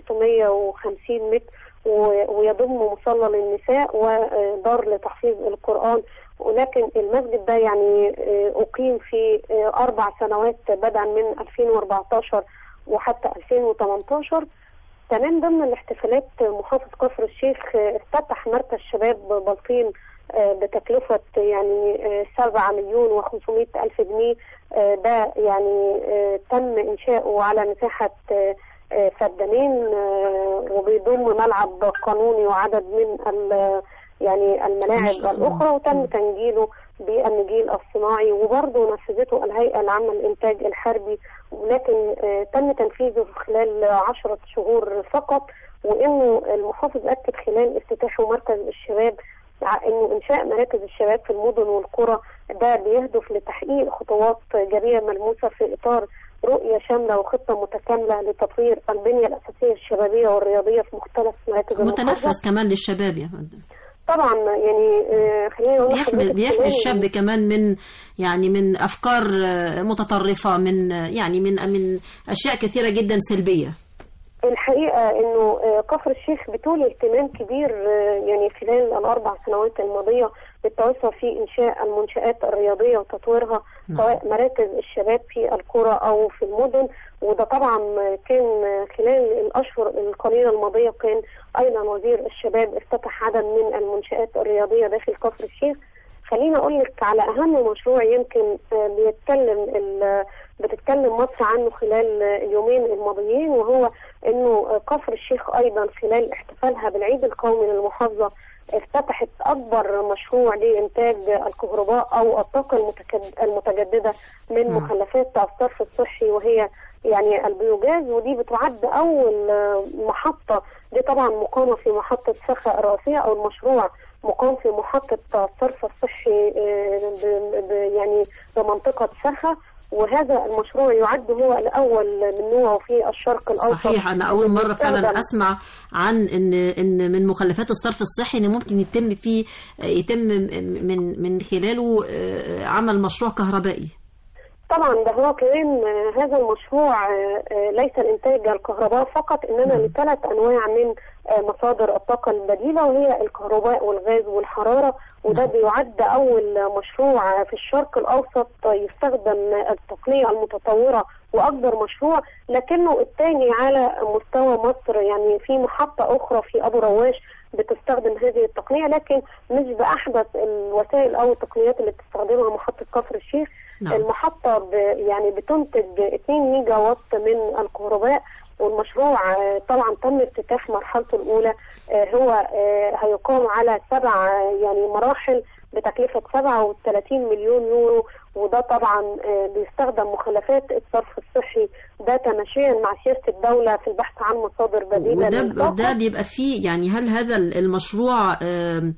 1350 متر و- ويضم مصلى للنساء ودار لتحفيظ القرآن ولكن المسجد ده يعني آه، أقيم في آه، أربع سنوات بدءا من 2014 وحتى 2018 كمان ضمن الاحتفالات محافظ كفر الشيخ آه، افتتح مركز شباب بلطيم آه، بتكلفة يعني آه، سبعة مليون وخمسمائة ألف جنيه آه، ده يعني آه، تم إنشاؤه على مساحة آه، آه، فدانين آه، وبيضم ملعب قانوني وعدد من ال- يعني الملاعب الأخرى وتم تنجيله بالنجيل الصناعي وبرضه نفذته الهيئة العامة للإنتاج الحربي ولكن آه، تم تنفيذه في خلال عشرة شهور فقط وإنه المحافظ أكد خلال افتتاحه مركز الشباب ع- إنه إنشاء مراكز الشباب في المدن والقرى ده بيهدف لتحقيق خطوات جريئة ملموسة في إطار رؤية شاملة وخطة متكاملة لتطوير البنية الأساسية الشبابية والرياضية في مختلف مراكز المحافظة متنفس كمان للشباب يا فندم طبعا يعني آه، خلينا نقول بيحمي لحضرتك بيحمي كمان الشاب كمان من يعني من افكار آه، متطرفه من آه، يعني من من اشياء كثيره جدا سلبيه الحقيقة انه آه، كفر الشيخ بتولي اهتمام كبير آه، يعني خلال الاربع سنوات الماضية بالتوسع في انشاء المنشآت الرياضية وتطويرها سواء مراكز الشباب في القرى او في المدن وده طبعا آه، كان آه، خلال الاشهر القليلة الماضية كان ايضا وزير الشباب افتتح عدد من المنشآت الرياضية داخل كفر الشيخ خليني اقول لك على اهم مشروع يمكن آه، بيتكلم ال- بتتكلم مصر عنه خلال آه، اليومين الماضيين وهو انه آه، كفر الشيخ ايضا خلال احتفالها بالعيد القومي للمحافظه افتتحت اكبر مشروع لانتاج الكهرباء او الطاقه المتكد- المتجدده من مخلفات الصرف الصحي وهي يعني البيوجاز ودي بتعد اول آه، محطه دي طبعا مقامه في محطه سخا الرئيسيه او المشروع مقام في محطه الصرف الصحي آه، ب- ب- يعني بمنطقه سخا وهذا المشروع يعد هو الاول من نوعه في الشرق الاوسط صحيح انا اول مره فعلا بيستخدم- اسمع عن ان ان من مخلفات الصرف الصحي ان ممكن يتم فيه يتم من من خلاله آه، عمل مشروع كهربائي طبعا ده هو كمان آه، هذا المشروع آه، آه، ليس لإنتاج الكهرباء فقط إنما لثلاث أنواع من آه، مصادر الطاقة البديلة وهي الكهرباء والغاز والحرارة وده بيعد أول مشروع في الشرق الأوسط يستخدم التقنية المتطورة وأكبر مشروع لكنه الثاني على مستوى مصر يعني في محطة أخرى في أبو رواش بتستخدم هذه التقنية لكن مش بأحدث الوسائل أو التقنيات اللي بتستخدمها محطة كفر الشيخ نعم. المحطة ب يعني بتنتج 2 ميجا وات من الكهرباء والمشروع آه، طبعا تم افتتاح مرحلته الأولى آه، هو آه، هيقام على سبع آه، يعني مراحل بتكلفة 37 مليون يورو وده طبعا آه، بيستخدم مخلفات الصرف الصحي ده تماشيا مع سياسة الدولة في البحث عن مصادر بديلة وده للطاقة. ده بيبقى فيه يعني هل هذا المشروع آم،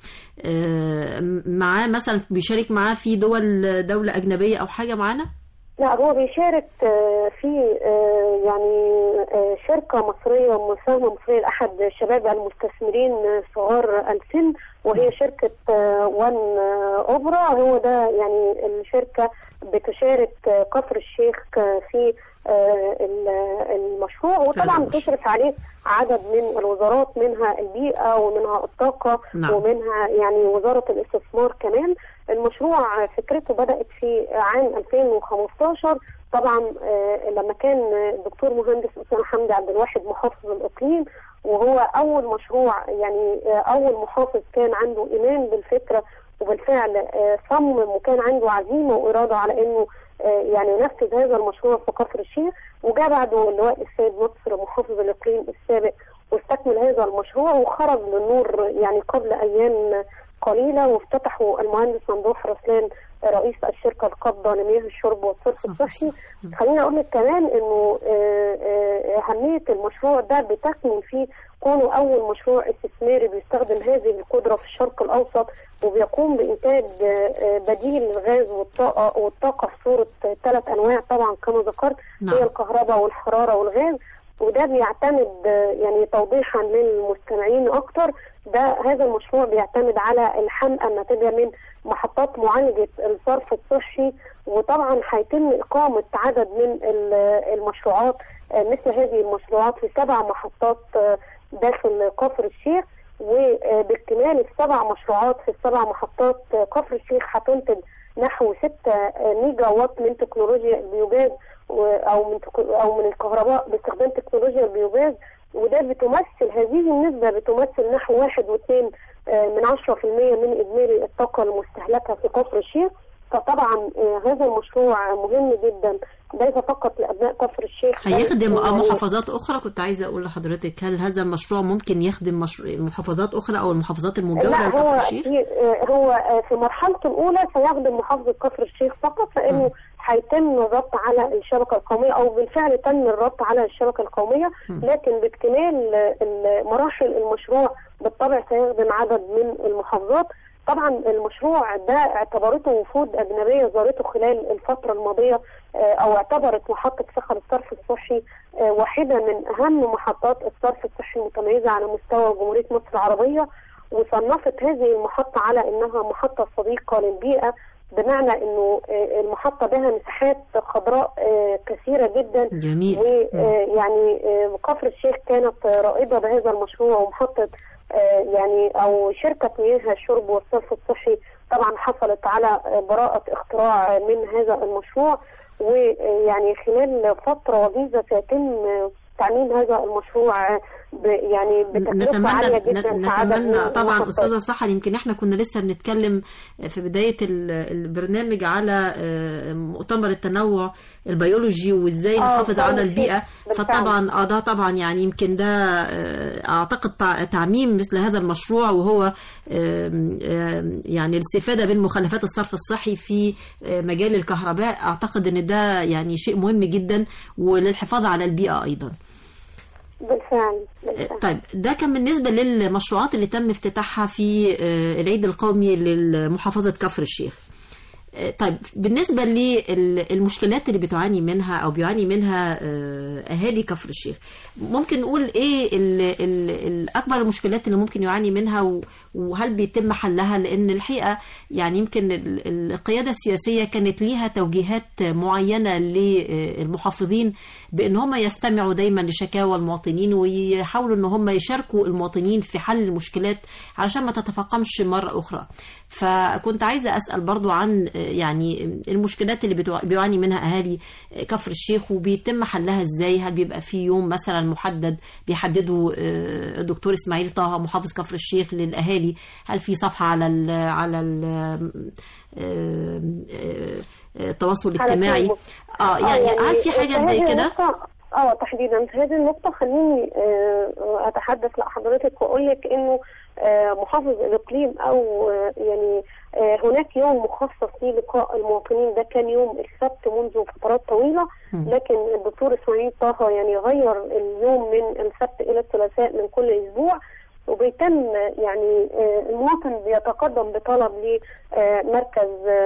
آم، معاه مثلا بيشارك معاه في دول دولة أجنبية أو حاجة معانا؟ لا هو بيشارك آه، في آه، يعني آه، شركة مصرية مساهمة مصرية لأحد شباب المستثمرين آه، صغار السن وهي شركة آه، وان آه، أوبرا هو ده يعني الشركة بتشارك آه، كفر الشيخ آه، في آه، ال- المشروع وطبعا بتشرف عليه عدد من الوزارات منها البيئة ومنها الطاقة نعم. ومنها يعني وزارة الاستثمار كمان المشروع فكرته بدأت في عام 2015 طبعا آه، لما كان الدكتور مهندس أسامة حمدي عبد الواحد محافظ الإقليم وهو أول مشروع يعني آه، أول محافظ كان عنده إيمان بالفكرة وبالفعل آه، صمم وكان عنده عزيمة وإرادة على إنه آه، يعني ينفذ هذا المشروع في كفر الشيخ وجاء بعده اللواء السيد نصر محافظ الإقليم السابق واستكمل هذا المشروع وخرج للنور يعني قبل أيام قليلة وافتتحوا المهندس ممدوح رسلان رئيس الشركة القابضة لمياه الشرب والصرف الصحي خليني أقول لك كمان إنه آه، آه، أهمية المشروع ده بتكمن فيه كونه أول مشروع استثماري بيستخدم هذه القدرة في الشرق الأوسط وبيقوم بإنتاج آه، آه، بديل للغاز والطاقة والطاقة في صورة ثلاث أنواع طبعا كما ذكرت نعم. هي الكهرباء والحرارة والغاز وده بيعتمد آه، يعني توضيحا للمستمعين اكتر ده هذا المشروع بيعتمد على الحمقى الناتجه من محطات معالجه الصرف الصحي وطبعا هيتم اقامه عدد من ال- المشروعات آه، مثل هذه المشروعات في سبع محطات آه، داخل كفر الشيخ وباكتمال السبع مشروعات في السبع محطات آه، كفر الشيخ هتنتج نحو 6 ميجا وات من تكنولوجيا البيوجاز و- او من تك- او من الكهرباء باستخدام تكنولوجيا البيوجاز وده بتمثل هذه النسبة بتمثل نحو واحد واثنين آه، من عشرة في المية من إجمالي الطاقة المستهلكة في كفر الشيخ فطبعا آه، هذا المشروع مهم جدا ليس فقط لابناء كفر الشيخ بل هيخدم يعني- محافظات اخرى كنت عايزه اقول لحضرتك هل هذا المشروع ممكن يخدم مشروع محافظات اخرى او المحافظات المجاوره لا لكفر هو الشيخ في آه، هو آه، في مرحلته الاولى سيخدم محافظه كفر الشيخ فقط لانه هيتم الربط على الشبكه القوميه او بالفعل تم الربط على الشبكه القوميه لكن باكتمال آه، ال- مراحل المشروع بالطبع سيخدم عدد من المحافظات طبعا المشروع ده اعتبرته وفود اجنبيه زارته خلال الفتره الماضيه آه، او اعتبرت محطه صخر الصرف الصحي آه، واحده من اهم محطات الصرف الصحي المتميزه على مستوى جمهوريه مصر العربيه وصنفت هذه المحطه على انها محطه صديقه للبيئه بمعنى انه آه، المحطه بها مساحات خضراء آه، كثيره جدا جميل. ويعني كفر الشيخ كانت رائده بهذا المشروع ومحطه آه، يعني او شركه مياه الشرب والصرف الصحي طبعا حصلت على آه، براءه اختراع من هذا المشروع ويعني خلال فتره وجيزه سيتم آه، تعميم هذا المشروع آه، ب- يعني بتكلفه عاليه نتمنى جدا في عدد من نتمنى طبعا المحطات. استاذه سحر يمكن احنا كنا لسه بنتكلم في بدايه ال- البرنامج على آه، مؤتمر التنوع البيولوجي وازاي آه، نحافظ فعلا على في- البيئه بالفعل. فطبعا اه ده طبعا يعني يمكن ده آه، اعتقد تع- تعميم مثل هذا المشروع وهو آم، آم، يعني الاستفاده من مخلفات الصرف الصحي في آه، مجال الكهرباء اعتقد ان ده يعني شيء مهم جدا وللحفاظ على البيئه ايضا بالفعل بالفعل طيب ده كان بالنسبة للمشروعات اللي تم افتتاحها في آه، العيد القومي لمحافظة كفر الشيخ آه، طيب بالنسبة للمشكلات اللي بتعاني منها أو بيعاني منها آه، أهالي كفر الشيخ ممكن نقول إيه ال ال الأكبر المشكلات اللي ممكن يعاني منها و- وهل بيتم حلها لأن الحقيقة يعني يمكن ال- القيادة السياسية كانت ليها توجيهات معينة للمحافظين بأن هم يستمعوا دايما لشكاوى المواطنين ويحاولوا أن هم يشاركوا المواطنين في حل المشكلات علشان ما تتفاقمش مرة أخرى فكنت عايزة أسأل برضو عن آه، يعني المشكلات اللي بتوع- بيعاني منها أهالي كفر الشيخ وبيتم حلها إزاي هل بيبقى في يوم مثلا محدد بيحدده آه، الدكتور إسماعيل طه محافظ كفر الشيخ للأهالي هل في صفحة على ال على ال آه، آه، التواصل على الاجتماعي فيسبوك. اه يعني هل في في حاجة هذه زي كده النقطة- اه تحديدا في هذه النقطة خليني آه، اتحدث لحضرتك واقول لك انه آه، محافظ الاقليم او آه، يعني آه، هناك يوم مخصص للقاء المواطنين ده كان يوم السبت منذ فترات طويلة لكن الدكتور اسماعيل طه يعني غير اليوم من السبت الى الثلاثاء من كل اسبوع وبيتم يعني آه، المواطن بيتقدم بطلب لمركز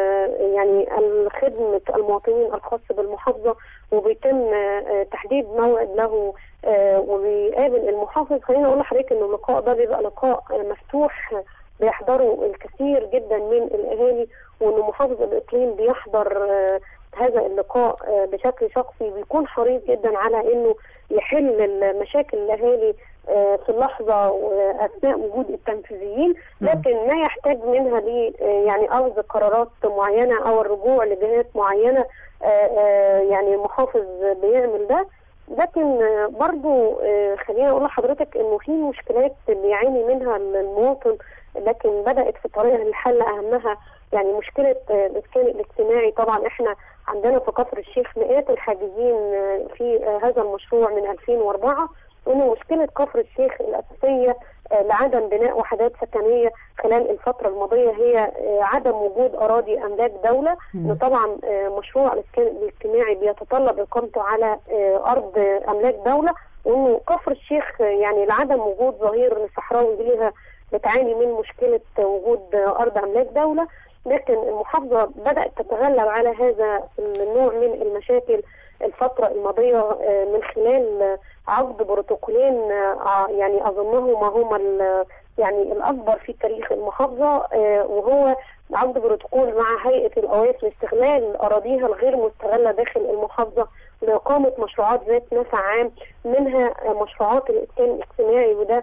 يعني خدمة المواطنين الخاص بالمحافظة وبيتم آه، تحديد موعد له آه، وبيقابل المحافظ خليني اقول لحضرتك ان اللقاء ده بيبقى لقاء آه، مفتوح آه، بيحضره الكثير جدا من الاهالي وان محافظ الاقليم بيحضر آه، هذا اللقاء آه، بشكل شخصي بيكون حريص جدا على انه يحل المشاكل الاهالي آه، في اللحظه واثناء وجود التنفيذيين لكن ما يحتاج منها ل آه، يعني اخذ قرارات معينه او الرجوع لجهات معينه آه، آه، يعني محافظ بيعمل ده لكن آه، برضو آه، خليني اقول لحضرتك انه في مشكلات بيعاني منها المواطن لكن بدات في طريقها للحل اهمها يعني مشكله آه، الاسكان الاجتماعي طبعا احنا عندنا في كفر الشيخ مئات الحاجزين آه، في آه، هذا المشروع من 2004 وان مشكله كفر الشيخ الاساسيه آه، لعدم بناء وحدات سكنيه خلال الفتره الماضيه هي آه، عدم وجود اراضي املاك دوله ان طبعا آه، مشروع الاسكان الاجتماعي بيتطلب اقامته على آه، ارض آه، املاك دوله وانه كفر الشيخ آه، يعني لعدم وجود ظهير صحراوي ليها بتعاني من مشكله آه، وجود آه، ارض املاك دوله لكن المحافظه بدات تتغلب على هذا النوع من المشاكل الفتره الماضيه آه، من خلال آه، عقد بروتوكولين آه، يعني اظنهما هما ال- يعني الاكبر في تاريخ المحافظه آه، وهو عقد بروتوكول مع هيئه الاوقاف لاستغلال اراضيها الغير مستغله داخل المحافظه لاقامه مشروعات ذات نفع عام منها آه، مشروعات الاسكان الاجتماعي وده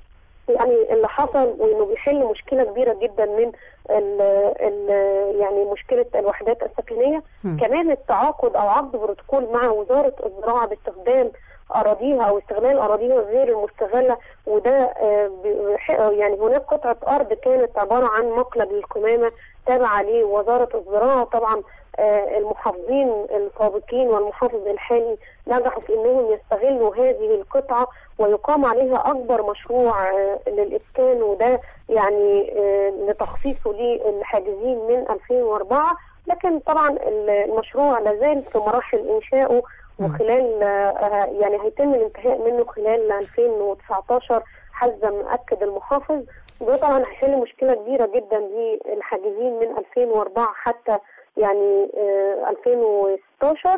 يعني اللي حصل وانه بيحل مشكله كبيره جدا من ال ال يعني مشكله الوحدات السكنيه مم. كمان التعاقد او عقد بروتوكول مع وزاره الزراعه باستخدام اراضيها او استغلال اراضيها غير المستغله وده آه، بح- يعني هناك قطعه ارض كانت عباره عن مقلب للقمامه تابعه لوزاره الزراعه طبعا آه، المحافظين السابقين والمحافظ الحالي نجحوا في انهم يستغلوا هذه القطعه ويقام عليها اكبر مشروع آه، للاسكان وده يعني آه، لتخصيصه للحاجزين من 2004 لكن طبعا ال- المشروع لازال في مراحل انشائه وخلال آه، يعني هيتم الانتهاء منه خلال 2019 حسب ما اكد المحافظ وده طبعا هيحل مشكله كبيره جدا للحاجزين من 2004 حتى يعني آه، 2016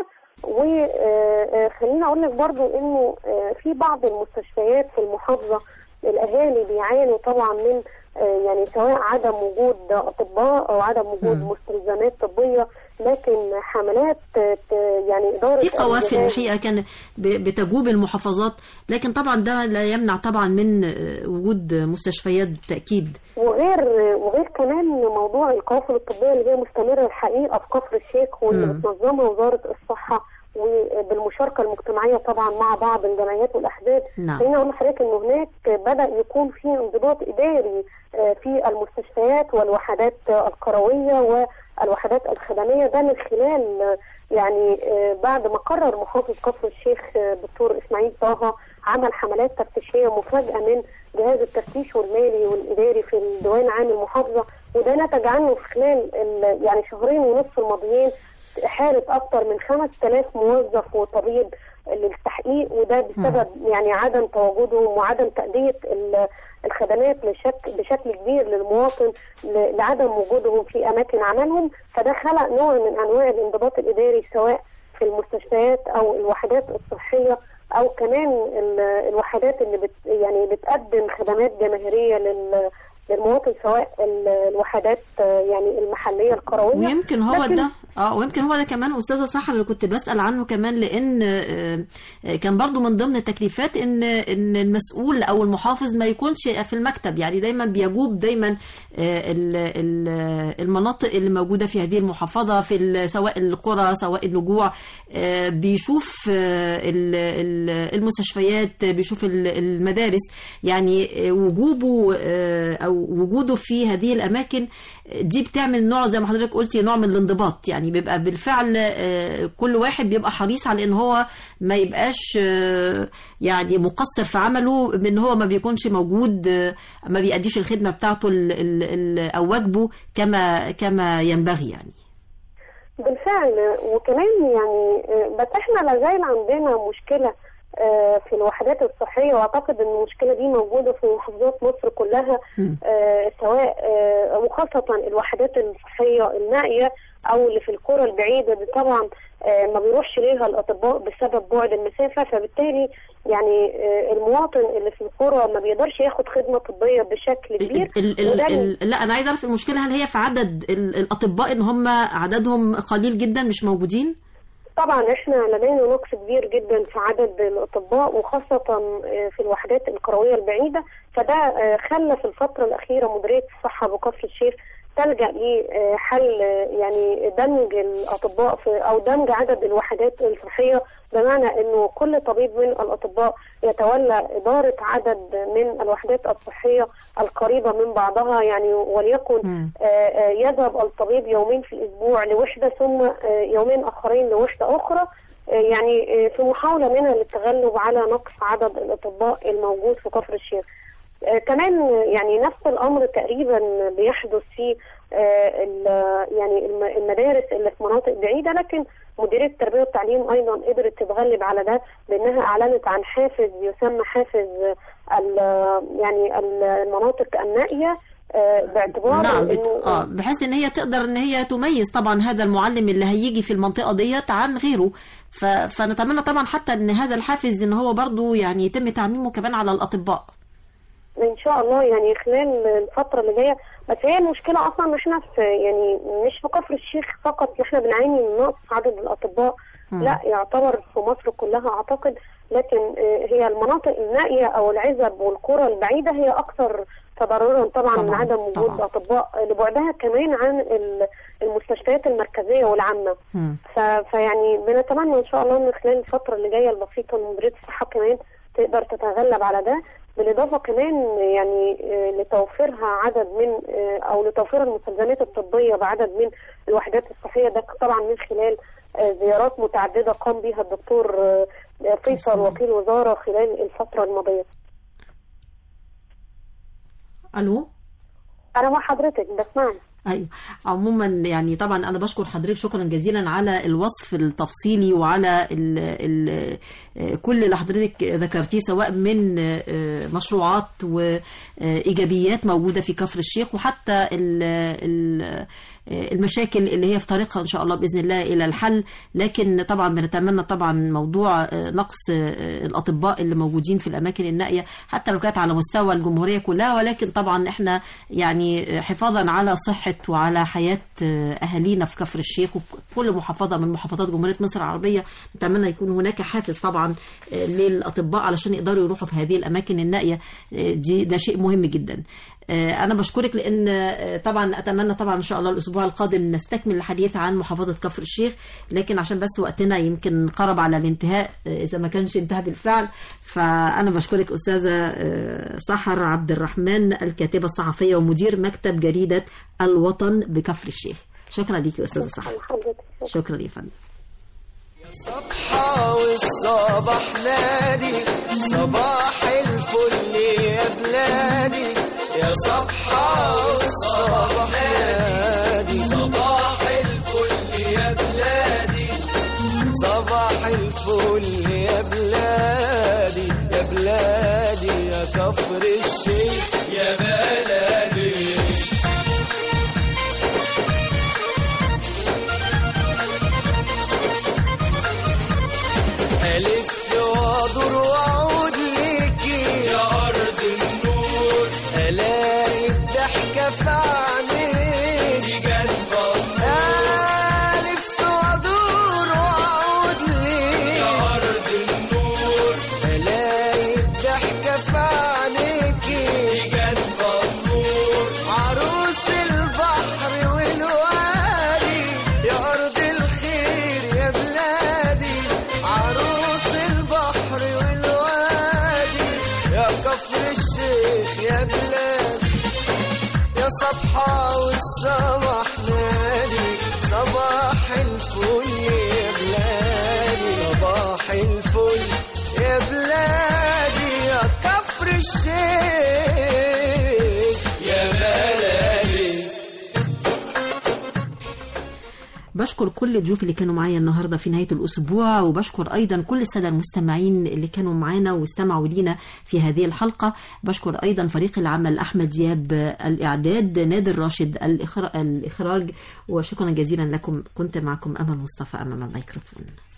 وخليني اقول لك برضو انه آه، في بعض المستشفيات في المحافظه الاهالي بيعانوا طبعا من آه، يعني سواء عدم وجود اطباء او عدم وجود مستلزمات طبيه لكن حملات آه، ت- يعني اداره في قوافل الجهاز- الحقيقه كان ب- بتجوب المحافظات لكن طبعا ده لا يمنع طبعا من آه، وجود مستشفيات بالتاكيد وغير وغير كمان موضوع القوافل الطبيه اللي هي مستمره الحقيقه في كفر الشيخ واللي مم. بتنظمها وزاره الصحه وبالمشاركه المجتمعيه طبعا مع بعض الجمعيات والاحزاب نعم. خليني اقول لحضرتك ان هناك بدا يكون في انضباط اداري آه، في المستشفيات والوحدات آه، القرويه والوحدات الخدميه ده من خلال آه، يعني آه، بعد ما قرر محافظ كفر الشيخ آه، دكتور اسماعيل طه عمل حملات تفتيشيه مفاجاه من جهاز التفتيش والمالي والاداري في الديوان عام المحافظه وده نتج عنه في خلال ال- يعني شهرين ونصف الماضيين حالة أكثر من 5000 موظف وطبيب للتحقيق وده بسبب يعني عدم تواجدهم وعدم تأدية ال- الخدمات لشك بشكل كبير للمواطن ل- لعدم وجودهم في أماكن عملهم فده خلق نوع من أنواع الانضباط الإداري سواء في المستشفيات أو الوحدات الصحية أو كمان ال- الوحدات اللي بت يعني بتقدم خدمات جماهيرية لل للمواطن سواء ال- الوحدات آه، يعني المحليه القرويه ويمكن هو لكن- ده اه ويمكن هو ده كمان استاذه صح اللي كنت بسال عنه كمان لان آه، آه، كان برضو من ضمن التكليفات ان ان المسؤول او المحافظ ما يكونش في المكتب يعني دايما بيجوب دايما آه، ال- ال- المناطق اللي موجوده في هذه المحافظه في ال- سواء القرى سواء اللجوع آه، بيشوف آه، ال- ال- المستشفيات بيشوف ال- المدارس يعني آه، وجوبه آه، او وجوده في هذه الاماكن آه، دي بتعمل نوع زي ما حضرتك قلتي نوع من الانضباط يعني بيبقى بالفعل آه، كل واحد بيبقى حريص على ان هو ما يبقاش آه، يعني مقصر في عمله بان هو ما بيكونش موجود آه، ما بيأديش الخدمه بتاعته ال- ال- ال- او واجبه كما كما ينبغي يعني بالفعل وكمان يعني آه، بس احنا لازال عندنا مشكله آه، في الوحدات الصحيه واعتقد ان المشكله دي موجوده في محافظات مصر كلها آه، سواء آه، وخاصه الوحدات الصحيه النائيه او اللي في القرى البعيده دي طبعا آه، ما بيروحش ليها الاطباء بسبب بعد المسافه فبالتالي يعني آه، المواطن اللي في القرى ما بيقدرش ياخد خدمه طبيه بشكل كبير ال ال وده ال لا انا عايزه اعرف المشكله هل هي في عدد ال- الاطباء ان هم عددهم قليل جدا مش موجودين طبعا احنا لدينا نقص كبير جدا في عدد الاطباء وخاصه آه، في الوحدات القرويه البعيده فده آه، خلى في الفتره الاخيره مديريه الصحه بكفر الشيخ تلجا لحل يعني دمج الاطباء في او دمج عدد الوحدات الصحيه بمعنى انه كل طبيب من الاطباء يتولى اداره عدد من الوحدات الصحيه القريبه من بعضها يعني وليكن آه، آه، يذهب الطبيب يومين في الاسبوع لوحده ثم آه، يومين اخرين لوحده اخرى آه، يعني آه، في محاوله منها للتغلب على نقص عدد الاطباء الموجود في كفر الشيخ. آه، كمان آه، يعني نفس الامر تقريبا بيحدث في آه، ال- يعني الم- المدارس اللي في مناطق بعيده لكن مديريه التربيه والتعليم ايضا قدرت تتغلب على ده بانها اعلنت عن حافز يسمى حافز ال- يعني ال- المناطق النائيه آه، باعتبار نعم بت... انه اه بحيث ان هي تقدر ان هي تميز طبعا هذا المعلم اللي هيجي في المنطقه ديت عن غيره ف... فنتمنى طبعا حتى ان هذا الحافز ان هو برضو يعني يتم تعميمه كمان على الاطباء ان شاء الله يعني خلال الفتره اللي جايه بس هي المشكله اصلا ان احنا في يعني مش في كفر الشيخ فقط احنا بنعاني من نقص عدد الاطباء مم. لا يعتبر في مصر كلها اعتقد لكن آه، هي المناطق النائيه او العزب والقرى البعيده هي اكثر تضررا طبعا, طبعا من طبعاً، عدم وجود اطباء لبعدها كمان عن ال- المستشفيات المركزيه والعامه ف... فيعني بنتمنى ان شاء الله ان خلال الفتره اللي جايه البسيطه ان مديريه الصحه كمان تقدر تتغلب على ده بالاضافه كمان يعني آه، لتوفيرها عدد من آه، او لتوفير المستلزمات الطبيه بعدد من الوحدات الصحيه ده طبعا من خلال آه، زيارات متعدده قام بها الدكتور آه، فيصل وكيل وزاره خلال الفتره الماضيه. الو انا مع حضرتك بسمعك. ايوه عموما يعني طبعا انا بشكر حضرتك شكرا جزيلا على الوصف التفصيلي وعلى ال ال كل اللي حضرتك ذكرتيه سواء من آه، مشروعات وايجابيات موجوده في كفر الشيخ وحتى ال ال المشاكل اللي هي في طريقها ان شاء الله باذن الله الى الحل لكن طبعا بنتمنى طبعا موضوع آه، نقص آه، الاطباء اللي موجودين في الاماكن النائيه حتى لو كانت على مستوى الجمهوريه كلها ولكن طبعا احنا يعني حفاظا على صحه وعلى حياه آه، اهالينا في كفر الشيخ وفي كل محافظه من محافظات جمهوريه مصر العربيه نتمنى يكون هناك حافز طبعا آه، للاطباء علشان يقدروا يروحوا في هذه الاماكن النائيه آه، دي ده شيء مهم جدا آه، انا بشكرك لان آه، طبعا اتمنى طبعا ان شاء الله الاسبوع القادم نستكمل الحديث عن محافظه كفر الشيخ لكن عشان بس وقتنا يمكن قرب على الانتهاء آه، اذا ما كانش انتهى بالفعل فانا بشكرك استاذه آه، سحر عبد الرحمن الكاتبه الصحفيه ومدير مكتب جريده الوطن بكفر الشيخ شكرا ليكي استاذه سحر شكرا يا فندم صبحة والصباح نادي صباح الفل يا بلادي يا صبحة والصباح نادي صباح الفل يا بلادي صباح الفل يا بلادي يا بلادي يا كفر الشيخ يا بلدي ألف وأدور وأعود ليكي يا أرض النور ألاقي الضحكة في عينيك دي جنة ألف وأدور وأعود ليكي يا أرض النور ألاقي الضحكة في عينيكي دي جنة النور عروس البحر والوادي يا أرض الخير يا بلادي عروس البحر والوادي يا كفر الشيخ يا بلاد يا صبحة والصباح نادي صباح الفل يا بلادي صباح الفل يا بلادي يا كفر الشيخ يا بلادي بشكر كل الضيوف اللي كانوا معايا النهارده في نهايه الاسبوع وبشكر ايضا كل الساده المستمعين اللي كانوا معانا واستمعوا لينا في هذه الحلقه بشكر ايضا فريق العمل احمد دياب الاعداد نادر راشد الإخر- الاخراج وشكرا جزيلا لكم كنت معكم امل مصطفى امام الميكروفون